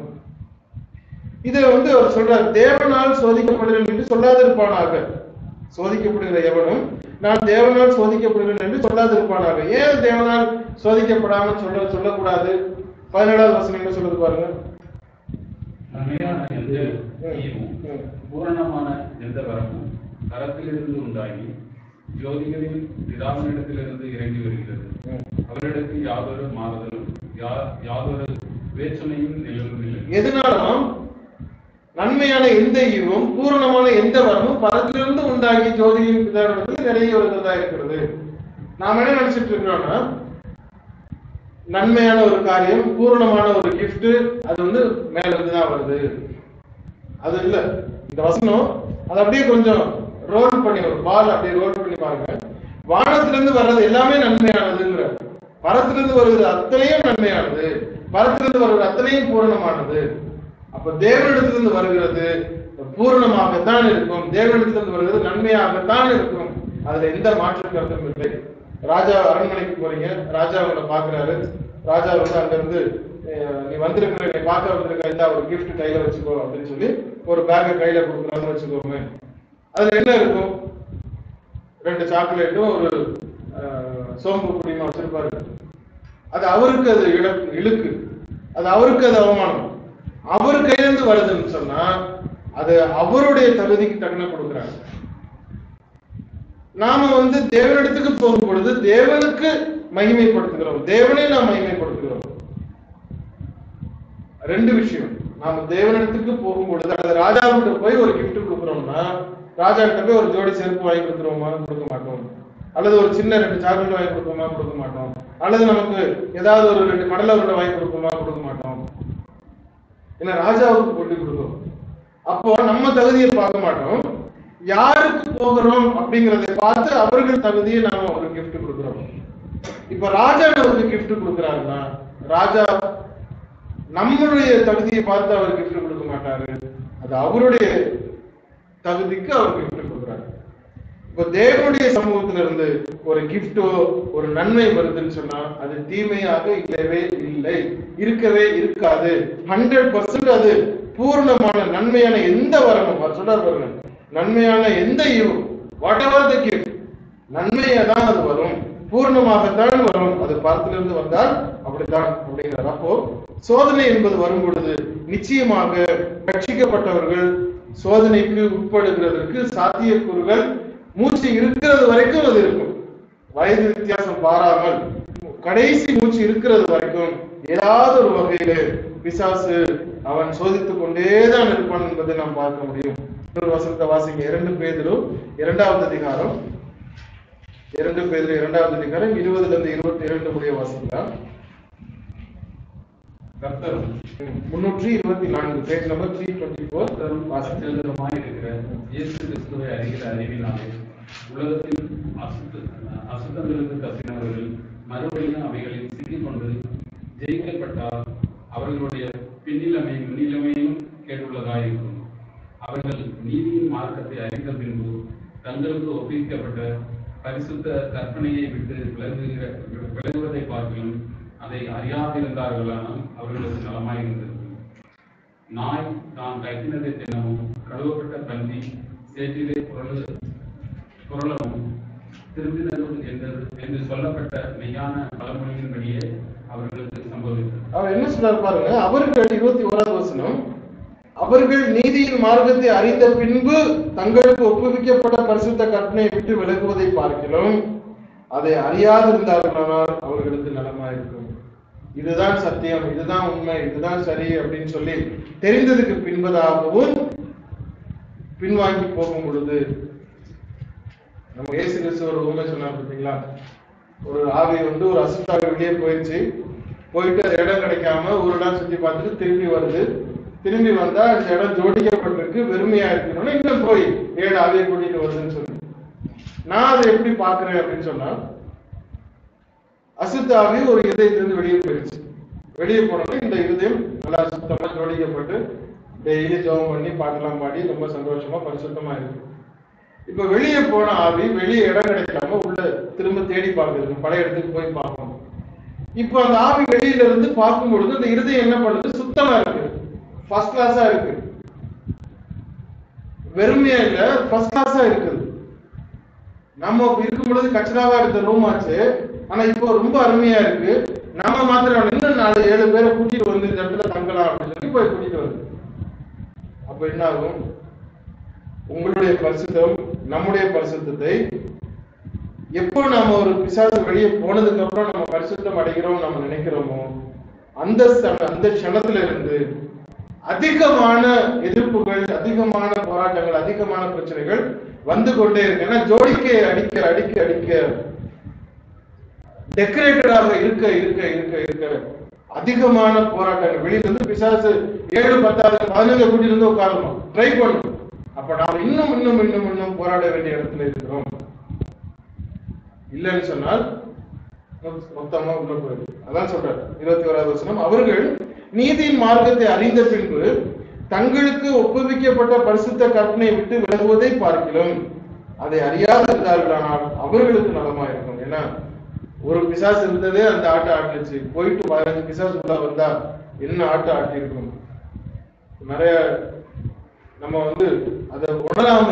இதை வந்து அவர் சொல்றார் தேவனால் சோதிக்கப்படுகிறேன் என்று சொல்லாதிருப்பானாக சோதிக்கப்படுகிற எவனும் நான் தேவனால் சோதிக்கப்படுகிறேன் என்று சொல்லாதிருப்பானாக ஏன் தேவனால் சோதிக்கப்படாமல் சொல்ல சொல்லக்கூடாது பதினேழாவது வசனம் என்ன சொல்லுது பாருங்க நன்மையான எந்த ஈவும் ம். பூரணமான எந்த வரமும் கரத்திலிருந்து உண்டாகி ஜோதிகளின் பிதாவினிடத்திலிருந்து இறங்கி வருகிறது ம். அவரிடத்தில் யாதொரு மாறுதலும் யா- யாதொரு வேற்றுமையும் நிலவுமில்லை எதனாலும் நன்மையான எந்த ஈவும் பூரணமான எந்த வரமும் பரத்திலிருந்து உண்டாகி ஜோதியின் பிதாவிடத்தில் நிறைய வருகிறதா இருக்கிறது நாம என்ன நினைச்சிட்டு இருக்கிறோம்னா நன்மையான ஒரு காரியம் பூரணமான ஒரு gift அது வந்து மேல இருந்து தான் வருது அது இல்ல இந்த வசனம் அது அப்படியே கொஞ்சம் ரோல் பண்ணி ஒரு பால் அப்படியே ரோல் பண்ணி பாருங்க வானத்திலிருந்து வர்றது எல்லாமே நன்மையானதுங்கிற பரத்திலிருந்து வருகிறது அத்தனையும் நன்மையானது பரத்திலிருந்து வருகிறது அத்தனையும் பூரணமானது அப்ப தேவனிடத்திலிருந்து வருகிறது பூரணமாகத்தான் இருக்கும் தேவனிடத்திலிருந்து வருகிறது நன்மையாகத்தான் இருக்கும் அதுல எந்த மாற்று கருத்தும் இல்லை ராஜா அரண்மனைக்கு போறீங்க ராஜா உங்களை பாக்குறாரு ராஜா வந்து அங்க இருந்து அஹ், நீ வந்திருக்கிற நீ பார்க்க வந்திருக்க இந்த ஒரு gift கையில வச்சுக்கோ அப்படின்னு சொல்லி ஒரு பேக்கை கையில கொடுக்குறான்னு வச்சுக்கோங்க அதுல என்ன இருக்கும் ரெண்டு சாக்லேட்டும் ஒரு அஹ், சோம்பு குடிமா வச்சிருப்பாரு அது அவருக்கு அது இழக்கு இழுக்கு அது அவருக்கு அது அவமானம் அவர் கையிலிருந்து வருதுன்னு சொன்னா அது அவருடைய தகுதிக்கு தகுந்த கொடுக்குறாங்க நாம வந்து தேவனிடத்துக்கு போகும் பொழுது தேவனுக்கு மகிமைப்படுத்துகிறோம் தேவனை நாம் மகிமைப்படுத்துகிறோம் ரெண்டு விஷயம் நாம தேவனிடத்துக்கு போகும் பொழுது அல்லது ராஜாவுக்கு போய் ஒரு gift கொடுக்குறோம்னா ராஜா கிட்ட போய் ஒரு ஜோடி செருப்பு வாங்கி கொடுத்துருவோமா கொடுக்க மாட்டோம் அல்லது ஒரு சின்ன ரெண்டு சாக்லேட் வாங்கி கொடுப்போமா கொடுக்க மாட்டோம் அல்லது நமக்கு ஏதாவது ஒரு ரெண்டு கடலை உருண்டை வாங்கி கொடுப்போமா கொடுக்க மாட்டோம் ஏன்னா ராஜாவுக்கு கொண்டு கொடுக்கும் அப்போ நம்ம தகுதியை பார்க்க மாட்டோம் யாருக்கு போகிறோம் அப்படிங்கறதை பார்த்து அவர்கள் தகுதியை நாம ஒரு gift கொடுக்கிறோம் இப்ப ராஜா நமக்கு gift கொடுக்குறாருன்னா ராஜா நம்மளுடைய தகுதியை பார்த்து அவர் gift கொடுக்க மாட்டாரு அது அவருடைய தகுதிக்கு அவர் gift கொடுக்குறாரு இப்போ தேவனுடைய சமூகத்துல இருந்து ஒரு கிஃப்டோ ஒரு நன்மை வருதுன்னு சொன்னா அது தீமையாக இல்லவே இல்லை இருக்கவே இருக்காது ஹண்ட்ரட் பர்சன்ட் அது பூர்ணமான நன்மையான எந்த வரமும் அவர் சொல்றார் பாருங்க நன்மையான எந்த ஈவும் வாட் எவர் த கிஃப்ட் நன்மையா தான் அது வரும் பூர்ணமாகத்தான் வரும் அது பரத்திலிருந்து வந்தால் அப்படித்தான் அப்படிங்கிறார் அப்போ சோதனை என்பது வரும் பொழுது நிச்சயமாக ரட்சிக்கப்பட்டவர்கள் சோதனைக்கு உட்படுகிறதற்கு சாத்தியக்கூறுகள் மூச்சு இருக்கிறது வரைக்கும் அது இருக்கும் வயது வித்தியாசம் பாராமல் கடைசி மூச்சு இருக்கிறது வரைக்கும் ஏதாவது ஒரு வகையில பிசாசு அவன் சோதித்துக் கொண்டேதான் இருப்பான் என்பதை நாம் பார்க்க முடியும் இன்னொரு வசனத்தை வாசிங்க இரண்டு பேதிலும் இரண்டாவது அதிகாரம் இரண்டு பேதிலும் இரண்டாவது அதிகாரம் இருபதுல இருந்து இருபத்தி இரண்டு முடிய வாசிக்கலாம் கர்த்தரும் முன்னூற்றி இருபத்தி நான்கு page number three twenty four கர்த்தரும் அசுத்தருமாய் இருக்கிற இயேசு கிறிஸ்துவை அறிகிற அறிவினாலே உலகத்தில் அசுத்த அசுத்தங்களுக்கு தப்பினவர்கள் மறுபடியும் அவைகளில் சிக்கிக்கொண்டு ஜெயிக்கப்பட்டால் அவர்களுடைய பின்னிலைமை முன்னிலைமையும் கேட்டுள்ளதாயிருக்கும் அவர்கள் நீதியின் மார்க்கத்தை அறிந்த பின்பு தங்களுக்கு ஒப்புவிக்கப்பட்ட பரிசுத்த கற்பனையை விட்டு விலகுகிற விலகுவதை பார்க்கிலும் அதை அறியாதிருந்தார்களானால் அவர்களுக்கு நலமாயிருந்தது நாய் தான் கட்டினதை தினமும் கழுவப்பட்ட பன்றி சேற்றிலே புரள புரளவும் திரும்பினதும் என்று என்று சொல்லப்பட்ட மெய்யான பழமொழியின்படியே அவர்களுக்கு சம்பவித்தது அவர் என்ன சொல்றாரு பாருங்க அவர்கள் இருபத்தி ஓராவது வசனம் அவர்கள் நீதியின் மார்க்கத்தை அறிந்த பின்பு தங்களுக்கு ஒப்புவிக்கப்பட்ட பரிசுத்த கற்பனையை விட்டு விலகுவதை பார்க்கிறோம் அதை அறியாதிருந்தார்களானால் அவர்களுக்கு நலமாயிருக்கும் இதுதான் சத்தியம் இதுதான் உண்மை இதுதான் சரி அப்படின்னு சொல்லி தெரிந்ததுக்கு பின்பதாகவும் பின்வாங்கி போகும் பொழுது நம்ம இயேசு கிறிஸ்து ஒரு உண்மை சொன்னார் பார்த்தீங்களா ஒரு ஆவி வந்து ஒரு அசுத்தாவி வெளியே போயிடுச்சு போயிட்டு அது இடம் கிடைக்காம ஊரெல்லாம் சுத்தி பார்த்துட்டு திரும்பி வருது திரும்பி வந்தா இந்த இடம் ஜோடிக்கப்பட்டிருக்கு வெறுமையா இருக்கணும்னு இன்னும் போய் ஏழு ஆவியை கூட்டிட்டு வருதுன்னு சொல்லி நான் அதை எப்படி பாக்குறேன் அப்படின்னு சொன்னா அசுத்தாவி ஒரு இதயத்திலிருந்து வெளியே போயிடுச்சு வெளியே போனோம்னா இந்த இருதயம் நல்லா சுத்தமா ஜோடிக்கப்பட்டு டெய்லி ஜெபம் பண்ணி பாட்டெல்லாம் பாடி ரொம்ப சந்தோஷமா பரிசுத்தமா இருக்கு இப்ப வெளியே போன ஆவி வெளியே இடம் கிடைக்காம உள்ள திரும்ப தேடி பார்க்குது பழைய இடத்துக்கு போய் பார்க்கணும் இப்ப அந்த ஆவி வெளியில இருந்து பார்க்கும் பொழுது அந்த இருதயம் என்ன பண்ணுது சுத்தமா இருக்கு ஃபர்ஸ்ட் கிளாஸா இருக்கு வெறுமையா இல்ல ஃபர்ஸ்ட் கிளாஸா இருக்குது நம்ம இருக்கும் பொழுது கச்சராவா இருந்த ரூம் ஆச்சு ஆனா இப்போ ரொம்ப அருமையா இருக்கு நம்ம மாத்திரம் இன்னும் நாலு ஏழு பேரை கூட்டிட்டு வந்து இந்த இடத்துல தங்கலாம் அப்படின்னு சொல்லி போய் கூட்டிட்டு வருது அப்ப என்ன ஆகும் உங்களுடைய பரிசுத்தம் நம்முடைய பரிசுத்தத்தை எப்போ நாம ஒரு பிசாசு வெளியே போனதுக்கு அப்புறம் நம்ம பரிசுத்தம் அடைகிறோம் நம்ம நினைக்கிறோமோ அந்த சம- அந்த க்ஷணத்துல இருந்து அதிகமான எதிர்ப்புகள் அதிகமான போராட்டங்கள் அதிகமான பிரச்சனைகள் வந்து கொண்டே இருக்கு ஏன்னா ஜோடிக்க அடிக்க அடிக்க அடிக்க டெக்கரேட்டடாக இருக்க இருக்க இருக்க இருக்க அதிகமான போராட்டங்கள் வெளியில இருந்து பிசாசு ஏழு பத்தாவது பதினஞ்சு கூட்டிட்டு இருந்து உட்காரணும் ட்ரை பண்ணணும் அப்ப நாம் இன்னும் இன்னும் இன்னும் இன்னும் போராட வேண்டிய இடத்துல இருக்கிறோம் இல்லைன்னு சொன்னால் மொத்- மொத்தமா உள்ள போயிடும் அதான் சொல்றாரு இருபத்தி ஓராவது வசனம் அவர்கள் நீதியின் மார்க்கத்தை அறிந்த பின்பு தங்களுக்கு ஒப்புவிக்கப்பட்ட பரிசுத்த கற்பனை விட்டு விலகுவதை பார்க்கிறோம் அதை அறியாதிருந்தார்களானால் அவர்களுக்கு நலமா இருக்கும் ஏன்னா ஒரு பிசாசு இருந்ததே அந்த ஆட்டை ஆட்டுச்சு போயிட்டு பதினஞ்சு பிசாசு உள்ள வந்தா என்ன ஆட்டை ஆட்டி இருக்கும் நிறைய நம்ம வந்து அதை உணராம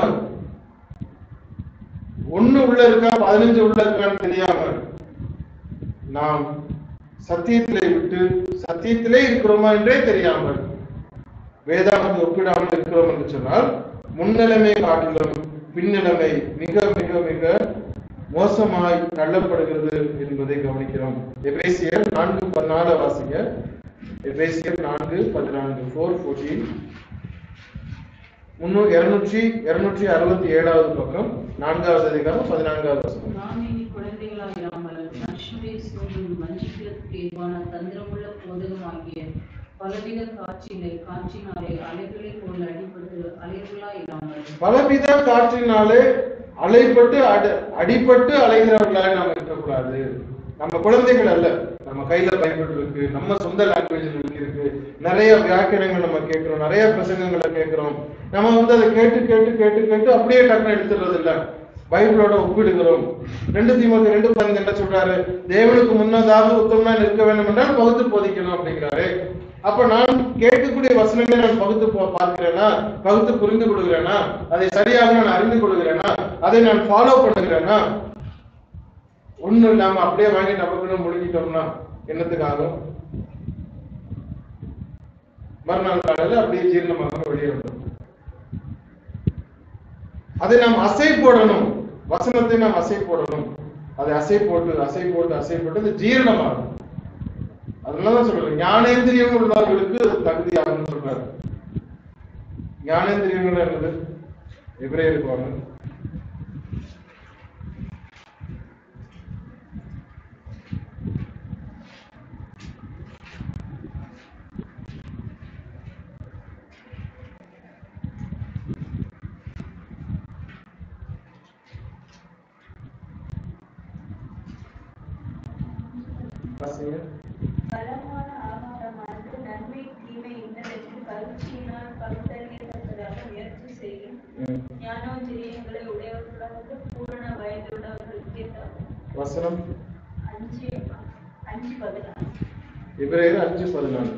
ஒண்ணு உள்ள இருக்கா பதினஞ்சு உள்ள இருக்கான்னு தெரியாம நாம் சத்தியத்திலே விட்டு சத்தியத்திலே இருக்கிறோமா என்றே தெரியாமல் வேதாகத்தை ஒப்பிடாமல் இருக்கிறோம் என்று சொன்னால் முன்னிலைமை காட்டிலும் பின்னிலைமை மிக மிக மிக மோசமாய் தள்ளப்படுகிறது என்பதை கவனிக்கிறோம் எபேசியர் நான்கு பதினாலு வாசிங்க எபேசியர் நான்கு பதினான்கு ஃபோர் ஃபோர்டீன் முன்னூ இருநூற்றி இருநூற்றி அறுபத்தி ஏழாவது பக்கம் நான்காவது அதிகாரம் பதினான்காவது வசனம் நாம் இனி குழந்தைகளாயிராமல் மனுஷனுடைய சூழலும் வஞ்சிக்கிறதுக்கு ஏதுவான தந்திரமுள்ள போதகமாகிய பலவித காட்சிகளை காட்சினாலே அலைகளை போல் அடிபட்டு அலைகளாயிராமல் பலவித காற்றினாலே அலைப்பட்டு அட- அடிபட்டு அலைகிறவர்களாக நாம் இருக்கக்கூடாது நம்ம குழந்தைகள் அல்ல நம்ம கையில பைபிள் இருக்கு நம்ம சொந்த லாங்குவேஜ் இருக்கு நிறைய வியாக்கியனங்கள் நம்ம கேட்கிறோம் நிறைய பிரசங்கங்களை கேட்கிறோம் நம்ம வந்து அதை கேட்டு கேட்டு கேட்டு கேட்டு அப்படியே டக்குனு எடுத்துறது இல்ல பைபிளோட ஒப்பிடுகிறோம் ரெண்டு தீமோத்தி ரெண்டு பதினஞ்சு என்ன சொல்றாரு தேவனுக்கு முன்னதாக உத்தமனா நிற்க வேண்டும் என்றால் பகுத்து போதிக்கணும் அப்படிங்கிறாரு அப்ப நான் கேட்கக்கூடிய வசனங்களை நான் பகுத்து போ- பார்க்கிறேனா பகுத்து புரிந்து கொள்கிறேனா அதை சரியாக நான் அறிந்து கொள்கிறேனா அதை நான் ஃபாலோ பண்ணுகிறேனா ஒண்ணும் இல்லாம அப்படியே வாங்கி நமக்குன்னு முழுங்கிட்டோம்னா என்னத்துக்கு ஆகும் மறுநாள் காலையில அப்படியே ஜீரணமாக வெளியே வந்துடும் அதை நாம் அசை போடணும் வசனத்தை நாம் அசை போடணும் அதை அசை போட்டு அசை போட்டு அசை போட்டு அது ஜீரணமாகும் அதனாலதான் சொல்றேன் ஞானேந்திரியம் உள்ளவர்களுக்கு அது தகுதியாகும்னு சொல்றாரு ஞானேந்திரியங்கள் என்னது எபிரேயருக்கு வாங்க வாசிங்க. பலமான ஆகாரமானது நன்மை தீமை இன்னதென்று பரீட்சையினால் பகுத்தறியத்தக்கதாக முயற்சி வந்து பூரண வயதுள்ளவர்களுக்கு தகும். வசனம் அஞ்சு அஞ்சு பதினாறு இவரேது அஞ்சு பதினாலு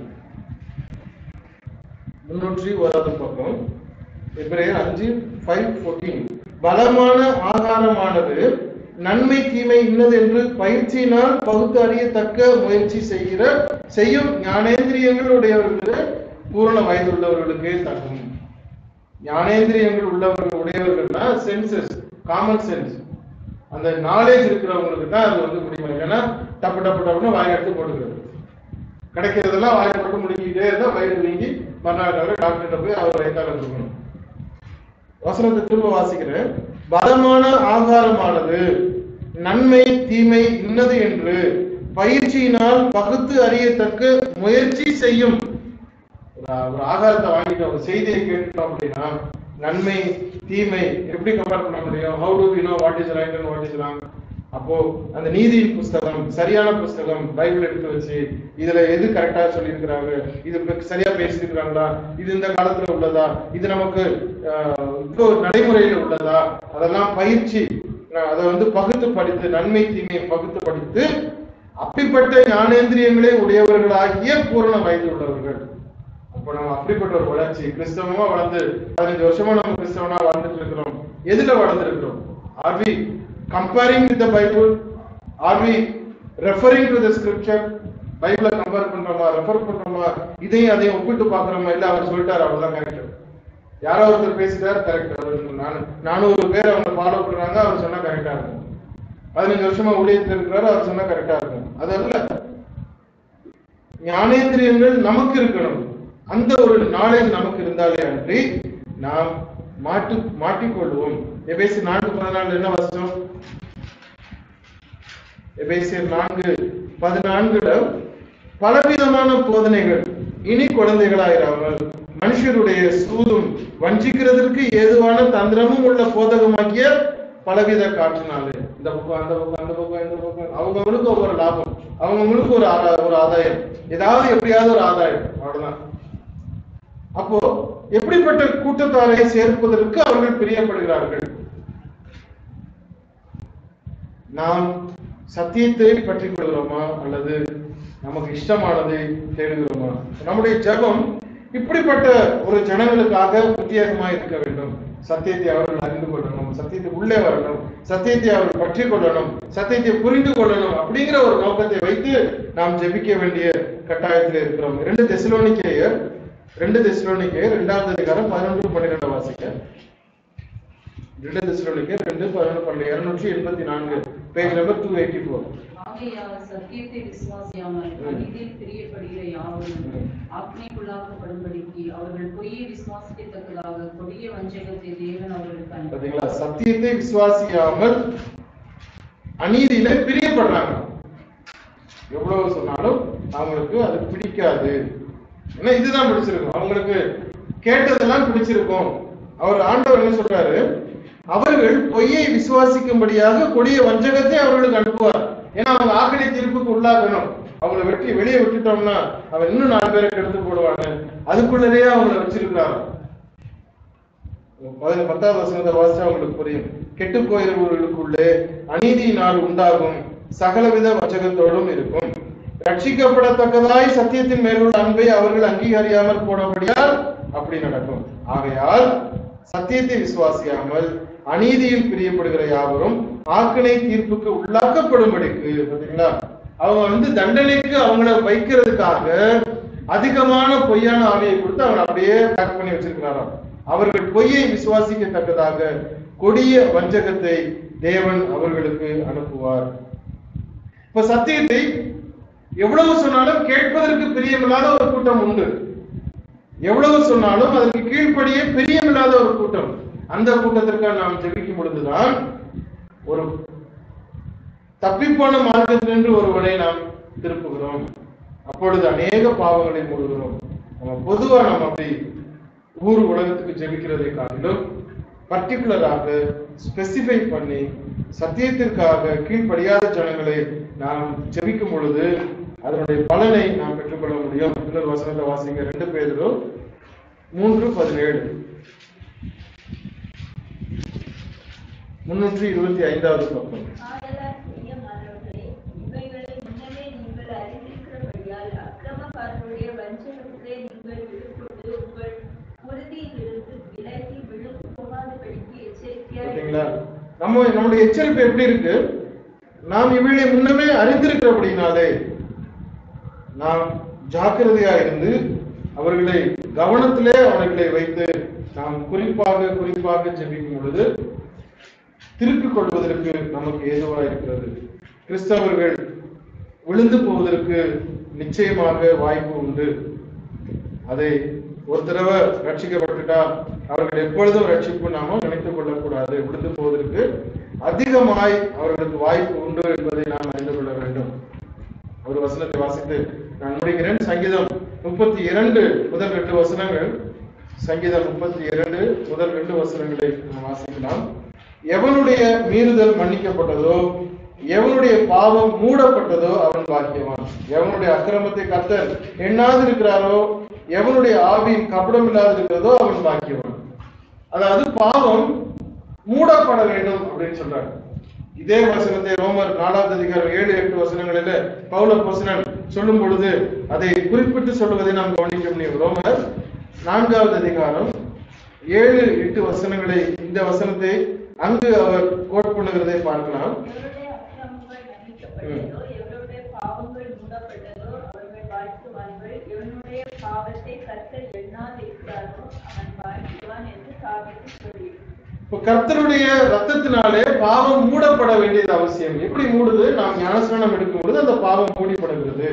முன்னூற்றி ஓராவது பக்கம் எபிரேயர் அஞ்சு ஃபைவ் ஃபோர்டீன் பலமான ஆகாரமானது நன்மை தீமை இன்னது என்று பயிற்சியினால் பகுத்து அறியத்தக்க முயற்சி செய்கிற செய்யும் ஞானேந்திரியங்கள் உடையவர்களுக்கு பூரண வயதுள்ளவர்களுக்கு தகும் ஞானேந்திரியங்கள் உள்ளவர்கள் உடையவர்கள்னா சென்சஸ் காமன் சென்ஸ் அந்த நாலேஜ் இருக்கிறவங்களுக்கு தான் அது வந்து முடியும் இல்லைன்னா டப்பு டப்பு டப்புன்னு வாய் எடுத்து போட்டுக்கிறது கிடைக்கிறதெல்லாம் வாயை போட்டு முடிக்கிட்டே இருந்தா வயிறு வீங்கி மறுநாள் காலையில டாக்டர்கிட்ட போய் அவர் வயிற்றால இருக்கணும் வசனத்தை திரும்ப வாசிக்கிறேன் பலமான ஆகாரமானது நன்மை தீமை இன்னது என்று பயிற்சியினால் பகுத்து அறியத்தக்க முயற்சி செய்யும் ஒரு ஒரு ஆகாரத்தை வாங்கிட்டோம் ஒரு செய்தியை கேட்டுட்டோம் அப்படின்னா நன்மை தீமை எப்படி கம்பேர் பண்ண முடியும் how do we know what is right and what is wrong அப்போ அந்த நீதியின் புஸ்தகம் சரியான புஸ்தகம் பைபிள் எடுத்து வச்சு இதுல எது கரெக்டா சொல்லியிருக்கிறாங்க இது இப்ப சரியா பேசியிருக்கிறாங்களா இது இந்த காலத்துல உள்ளதா இது நமக்கு ஆஹ், இப்போ நடைமுறையில உள்ளதா அதெல்லாம் பயிற்சி ஆஹ், அதை வந்து பகுத்து படித்து நன்மை தீமையை பகுத்து படித்து அப்படிப்பட்ட ஞானேந்திரியங்களே உடையவர்களாகிய பூரண வயது உள்ளவர்கள் அப்ப நம்ம அப்படிப்பட்ட ஒரு வளர்ச்சி கிறிஸ்தவமா வளர்ந்து பதினஞ்சு வருஷமா நம்ம கிறிஸ்தவனா வாழ்ந்துட்டு இருக்கிறோம் எதுல வளர்ந்துருக்கிறோம் are we comparing with the Bible are we referring to the scripture பைபிளை கம்பேர் பண்றோமா ரெஃபர் பண்றோமா இதையும் அதையும் ஒப்பிட்டு பாக்குறோமா இல்ல அவர் சொல்லிட்டாரு அவ்வளவுதான் கரெக்ட் யாரோ ஒருத்தர் பேசிட்டாரு கரெக்ட் அவர் நான் நானூறு பேர் அவங்க ஃபாலோ பண்றாங்க அவர் சொன்னா கரெக்டா இருக்கும் பதினஞ்சு வருஷமா ஊழியத்தில் இருக்கிறாரு அவர் சொன்னா கரெக்டா இருக்கும் அதல்ல ஞானேந்திரியங்கள் நமக்கு இருக்கணும் அந்த ஒரு நாலேஜ் நமக்கு இருந்தாலே அன்றி நாம் மாட்டு மாட்டிக்கொள்வோம் எபேசி நான்கு பதினாலு என்ன வசனம் எபேசியர் நான்கு பதினான்குல பலவிதமான போதனைகள் இனி குழந்தைகளாயிராமல் மனுஷருடைய சூதும் வஞ்சிக்கிறதற்கு ஏதுவான தந்திரமும் உள்ள போதகமாகிய பலவித காற்றினாலே இந்த பக்கம் அந்த பக்கம் அந்த பக்கம் இந்த பக்கம் அவங்கவுங்களுக்கு ஒவ்வொரு லாபம் அவங்கவுங்களுக்கு ஒரு ஆதா- ஒரு ஆதாயம் ஏதாவது எப்படியாவது ஒரு ஆதாயம் அவ்வளவுதான் அப்போ எப்படிப்பட்ட கூட்டத்தாரை சேர்ப்பதற்கு அவர்கள் பிரியப்படுகிறார்கள் நாம் சத்தியத்தை பற்றிக் கொள்கிறோமா அல்லது நமக்கு இஷ்டமானதை தேடுகிறோமா நம்முடைய ஜெபம் இப்படிப்பட்ட ஒரு ஜனங்களுக்காக பிரத்யேகமாக இருக்க வேண்டும் சத்தியத்தை அவர்கள் அறிந்து கொள்ளணும் சத்தியத்தை உள்ளே வரணும் சத்தியத்தை அவர்கள் பற்றி கொள்ளணும் சத்தியத்தை புரிந்து கொள்ளணும் அப்படிங்கிற ஒரு நோக்கத்தை வைத்து நாம் ஜெபிக்க வேண்டிய கட்டாயத்தில் இருக்கிறோம் இரண்டு தெசலோனிக்கேயர் ரெண்டு தெசலோனிக்கேயர் இரண்டாவது அதிகாரம் பதினொன்று பன்னிரெண்டு வாசிக்க ரெண்டு தெசலோனிக்கேயர் ரெண்டு பதினொன்று பன்னெண்டு இருநூற்றி எண்பத்தி நான்கு page number two eighty four ஆகையால் சத்தியத்தை விசுவாசியாமல் அநீதியில் பிரியப்படுகிற யாவரும் ம். ஆக்னைக்குள்ளாக்கப்படும்படிக்கு அவர்கள் பொய்யை விசுவாசிக்கத்தக்கதாக கொடிய வஞ்சகத்தை தேவன் அவர்களுக்கு அனுப்பினார். பாத்தீங்களா சத்தியத்தை விசுவாசியாமல் அநீதியில பிரியப்படுறாங்க எவ்வளவு சொன்னாலும் அவங்களுக்கு அது பிடிக்காது ஏன்னா இதுதான் பிடிச்சிருக்கும் அவங்களுக்கு கேட்டதெல்லாம் பிடிச்சிருக்கும் அவர் ஆண்டவர் என்ன சொல்றாரு அவர்கள் பொய்யை விசுவாசிக்கும்படியாக கொடிய வஞ்சகத்தை அவர்களுக்கு அனுப்புவார் ஏன்னா அவங்க ஆக்கடி தீர்ப்புக்கு உள்ளாகணும் அவங்கள வெட்டி வெளியே விட்டுட்டோம்னா அவன் இன்னும் நாலு பேரை கெடுத்து போடுவாங்க அதுக்குள்ளேயே அவங்கள வச்சிருக்கிறாங்க பதின பத்தாவது வசனத்தை வாசிச்சா உங்களுக்கு புரியும் கெட்டு போயிருப்பவர்களுக்குள்ளே அநீதியினால் உண்டாகும் சகலவித வச்சகத்தோடும் இருக்கும் ரட்சிக்கப்படத்தக்கதாய் சத்தியத்தின் மேலுள்ள அன்பை அவர்கள் அங்கீகரியாமல் போனபடியால் அப்படி நடக்கும் ஆகையால் சத்தியத்தை விசுவாசியாமல் அநீதியில் பிரியப்படுகிற யாவரும் ஆக்கினை தீர்ப்புக்கு உள்ளாக்கப்படும்படிக்கு பாத்தீங்களா அவங்க வந்து தண்டனைக்கு அவங்கள வைக்கிறதுக்காக அதிகமான பொய்யான ஆவியை கொடுத்து அவங்களை அப்படியே பேக் பண்ணி வச்சிருக்கிறாராம் அவர்கள் பொய்யை விசுவாசிக்கத்தக்கதாக கொடிய வஞ்சகத்தை தேவன் அவர்களுக்கு அனுப்புவார் இப்ப சத்தியத்தை எவ்வளவு சொன்னாலும் கேட்பதற்கு பிரியமில்லாத ஒரு கூட்டம் உண்டு எவ்வளவு சொன்னாலும் அதற்கு கீழ்ப்படியே பிரியமில்லாத ஒரு கூட்டம் அந்த கூட்டத்திற்காக நாம் ஜெபிக்கும் பொழுதுதான் ஒரு தப்பிப்போன மார்க்கத்தினின்று ஒருவனை நாம் திருப்புகிறோம் அப்பொழுது அநேக பாவங்களை மூடுகிறோம் நம்ம பொதுவா நம்ம அப்படி ஊர் உலகத்துக்கு ஜெபிக்கிறதை காட்டிலும் பர்டிகுலராக ஸ்பெசிஃபை பண்ணி சத்தியத்திற்காக கீழ்ப்படியாத ஜனங்களை நாம் ஜெபிக்கும் பொழுது அதனுடைய பலனை நாம் பெற்றுக்கொள்ள முடியும் இன்னொரு வசனத்தை வாசிங்க ரெண்டு பேரும் மூன்று பதினேழு முன்னூற்றி இருபத்தி ஐந்தாவது பக்கம் ஆதலால் பிரியமானவர்களே, இவைகளை முன்னமே நீங்கள் அறிந்திருக்கிறபடியால் அக்கிரமக்காரருடைய வஞ்சகத்திலே நீங்கள் விழுப்புண்டு உங்கள் உறுதியிலிருந்து விலகி விழுந்து போகாதபடிக்கு எச்சரிக்கையாய் பார்த்தீங்களா நம்ம நம்முடைய எச்சரிப்பு எப்படி இருக்கு நாம் இவளை முன்னமே அறிந்திருக்கிறபடினாலே நாம் ஜாக்கிரதையா இருந்து அவர்களை கவனத்திலே அவர்களை வைத்து நாம் குறிப்பாக குறிப்பாக ஜெபிக்கும் பொழுது திருப்பிக் கொள்வதற்கு நமக்கு ஏதுவா இருக்கிறது கிறிஸ்தவர்கள் விழுந்து போவதற்கு நிச்சயமாக வாய்ப்பு உண்டு அதை ஒரு தடவை ரட்சிக்கப்பட்டுட்டா அவர்கள் எப்பொழுதும் ரட்சிப்பு நாம நினைத்துக் கொள்ளக்கூடாது விழுந்து போவதற்கு அதிகமாய் அவர்களுக்கு வாய்ப்பு உண்டு என்பதை நாம் அறிந்து கொள்ள வேண்டும் ஒரு வசனத்தை வாசித்து நான் முடிக்கிறேன் சங்கீதம் முப்பத்தி இரண்டு முதல் ரெண்டு வசனங்கள் சங்கீதம் முப்பத்தி இரண்டு முதல் ரெண்டு வசனங்களை நாம் வாசிக்கலாம் எவனுடைய மீறுதல் மன்னிக்கப்பட்டதோ எவனுடைய பாவம் மூடப்பட்டதோ அவன் பாக்கியவான் எவனுடைய அக்கிரமத்தை கத்தர் எண்ணாது இருக்கிறாரோ எவனுடைய ஆவியின் கபடம் இல்லாது இருக்கிறதோ அவன் பாக்கியவான் அதாவது பாவம் மூடப்பட வேண்டும் அப்படின்னு சொல்றாங்க இதே வசனத்தை ரோமர் நாலாவது அதிகாரம் ஏழு எட்டு வசனங்களில பவுல போசனன் சொல்லும் பொழுது அதை குறிப்பிட்டு சொல்லுவதை நாம் கவனிக்க முடியும் ரோமர் நான்காவது அதிகாரம் ஏழு எட்டு வசனங்களை இந்த வசனத்தை அங்கு அவர் கோட் பண்ணுகிறதை பார்க்கலாம் எவருடைய அக்கிரமங்கள் மன்னிக்கப்பட்டதோ எவருடைய பாவங்கள் மூடப்பட்டதோ அவர்கள் வாழ்த்துவார்கள் எவனுடைய பாவத்தை கர்த்தர் எண்ணாதிருக்கிறாரோ அவன் வாழ்த்துவான் என்று சாபித்து சொல்லியிருக்கிறார் இப்போ கர்த்தருடைய ரத்தத்தினாலே பாவம் மூடப்பட வேண்டியது அவசியம் எப்படி மூடுது நாம் ஞானஸ்நானம் எடுக்கும் பொழுது அந்த பாவம் மூடிப்படுகிறது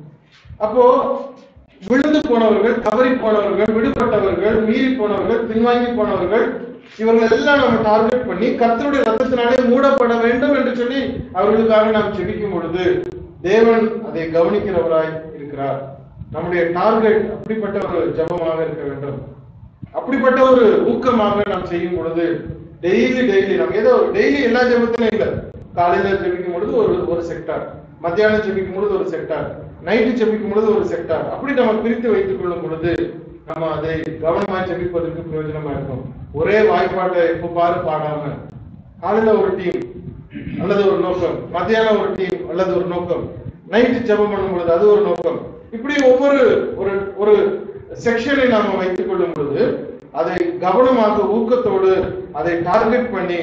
அப்போ விழுந்து போனவர்கள் தவறி போனவர்கள் விடுபட்டவர்கள் மீறி போனவர்கள் பின்வாங்கி போனவர்கள் இவர்கள் எல்லாம் நம்ம டார்கெட் பண்ணி கர்த்தருடைய ரத்தத்தினாலே மூடப்பட வேண்டும் என்று சொல்லி அவர்களுக்காக நாம் ஜெபிக்கும் பொழுது தேவன் அதை கவனிக்கிறவராய் இருக்கிறார் நம்முடைய டார்கெட் அப்படிப்பட்ட ஒரு ஜெபமாக இருக்க வேண்டும் அப்படிப்பட்ட ஒரு ஊக்கமாக நாம் செய்யும் பொழுது டெய்லி டெய்லி நம்ம ஏதோ டெய்லி எல்லா ஜெபத்திலும் இல்ல காலையில ஜெபிக்கும் பொழுது ஒரு ஒரு செக்டார் மத்தியானம் ஜெபிக்கும் பொழுது ஒரு செக்டார் நைட்டு ஜெபிக்கும் பொழுது ஒரு செக்டார் அப்படி நம்ம பிரித்து வைத்துக் கொள்ளும் பொழுது நம்ம அதை கவனமாய் ஜெபிப்பதற்கு பிரயோஜனமா இருக்கும் ஒரே வாய்ப்பாட்டை எப்ப பாரு பாடாம காலையில ஒரு டீம் அல்லது ஒரு நோக்கம் மத்தியானம் ஒரு டீம் அல்லது ஒரு நோக்கம் நைட்டு ஜெபம் பண்ணும் பொழுது அது ஒரு நோக்கம் இப்படி ஒவ்வொரு ஒரு ஒரு செக்ஷனை நாம வைத்துக் கொள்ளும் பொழுது அதை கவனமாக ஊக்கத்தோடு அதை டார்கெட் பண்ணி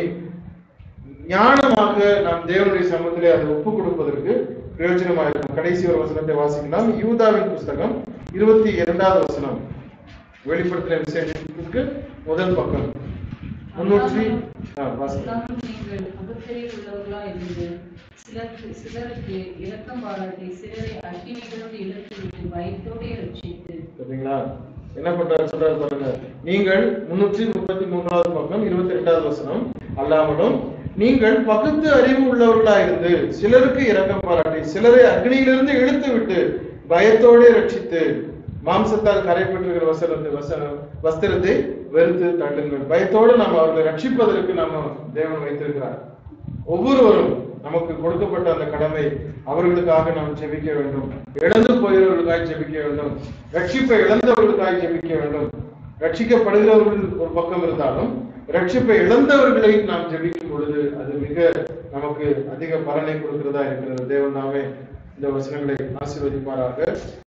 ஞானமாக நாம் தேவனுடைய சமூகத்திலே அதை ஒப்புக் கொடுப்பதற்கு பிரயோஜனமாக இருக்கும் கடைசி ஒரு வசனத்தை வாசிக்கலாம் யூதாவின் புஸ்தகம் இருபத்தி இரண்டாவது வசனம் வெளிப்படுத்தின விசேஷத்துக்கு முதல் பக்கம் முன்னூற்றி ஆ, வாசிக்கலாம் அல்லாமல் நீங்கள் அகத்திரை உள்ளவர்களாய் இருந்து சிலருக்கு சிலருக்கு இரக்கம் பாராட்டி சிலரை அக்கினிகளோடு இழுத்து விட்டு பயத்தோடு ரட்சித்து சரிங்களா என்ன பண்றாரு சொல்றாரு பாருங்க நீங்கள் முன்னூற்றி முப்பத்தி மூன்றாவது பக்கம் இருபத்தி ரெண்டாவது வசனம் அல்லாமலும் நீங்கள் பகுத்து அறிவு உள்ளவர்களா இருந்து சிலருக்கு இரக்கம் பாராட்டி சிலரை அக்னியிலிருந்து இழுத்து விட்டு பயத்தோடே ரட்சித்து மாம்சத்தால் கரைப்பட்டிருக்கிற வசனத்தை வசன வஸ்திரத்தை வெறுத்து தள்ளுங்கள் பயத்தோடு நாம் அவர்களை ரட்சிப்பதற்கு நம்ம தேவன் வைத்திருக்கிறார் ஒவ்வொருவரும் நமக்கு கொடுக்கப்பட்ட அந்த கடமை அவர்களுக்காக நாம் ஜெபிக்க வேண்டும் இழந்து போகிறவர்களுக்காக ஜெபிக்க வேண்டும் ரட்சிப்பை இழந்தவர்களுக்காக ஜெபிக்க வேண்டும் ரட்சிக்கப்படுகிறவர்கள் ஒரு பக்கம் இருந்தாலும் ரட்சிப்பை இழந்தவர்களை நாம் ஜெபிக்கும் பொழுது அது மிக நமக்கு அதிக பலனை கொடுக்கிறதா இருக்கிறது தேவன் நாமே இந்த வசனங்களை ஆசீர்வதிப்பாராக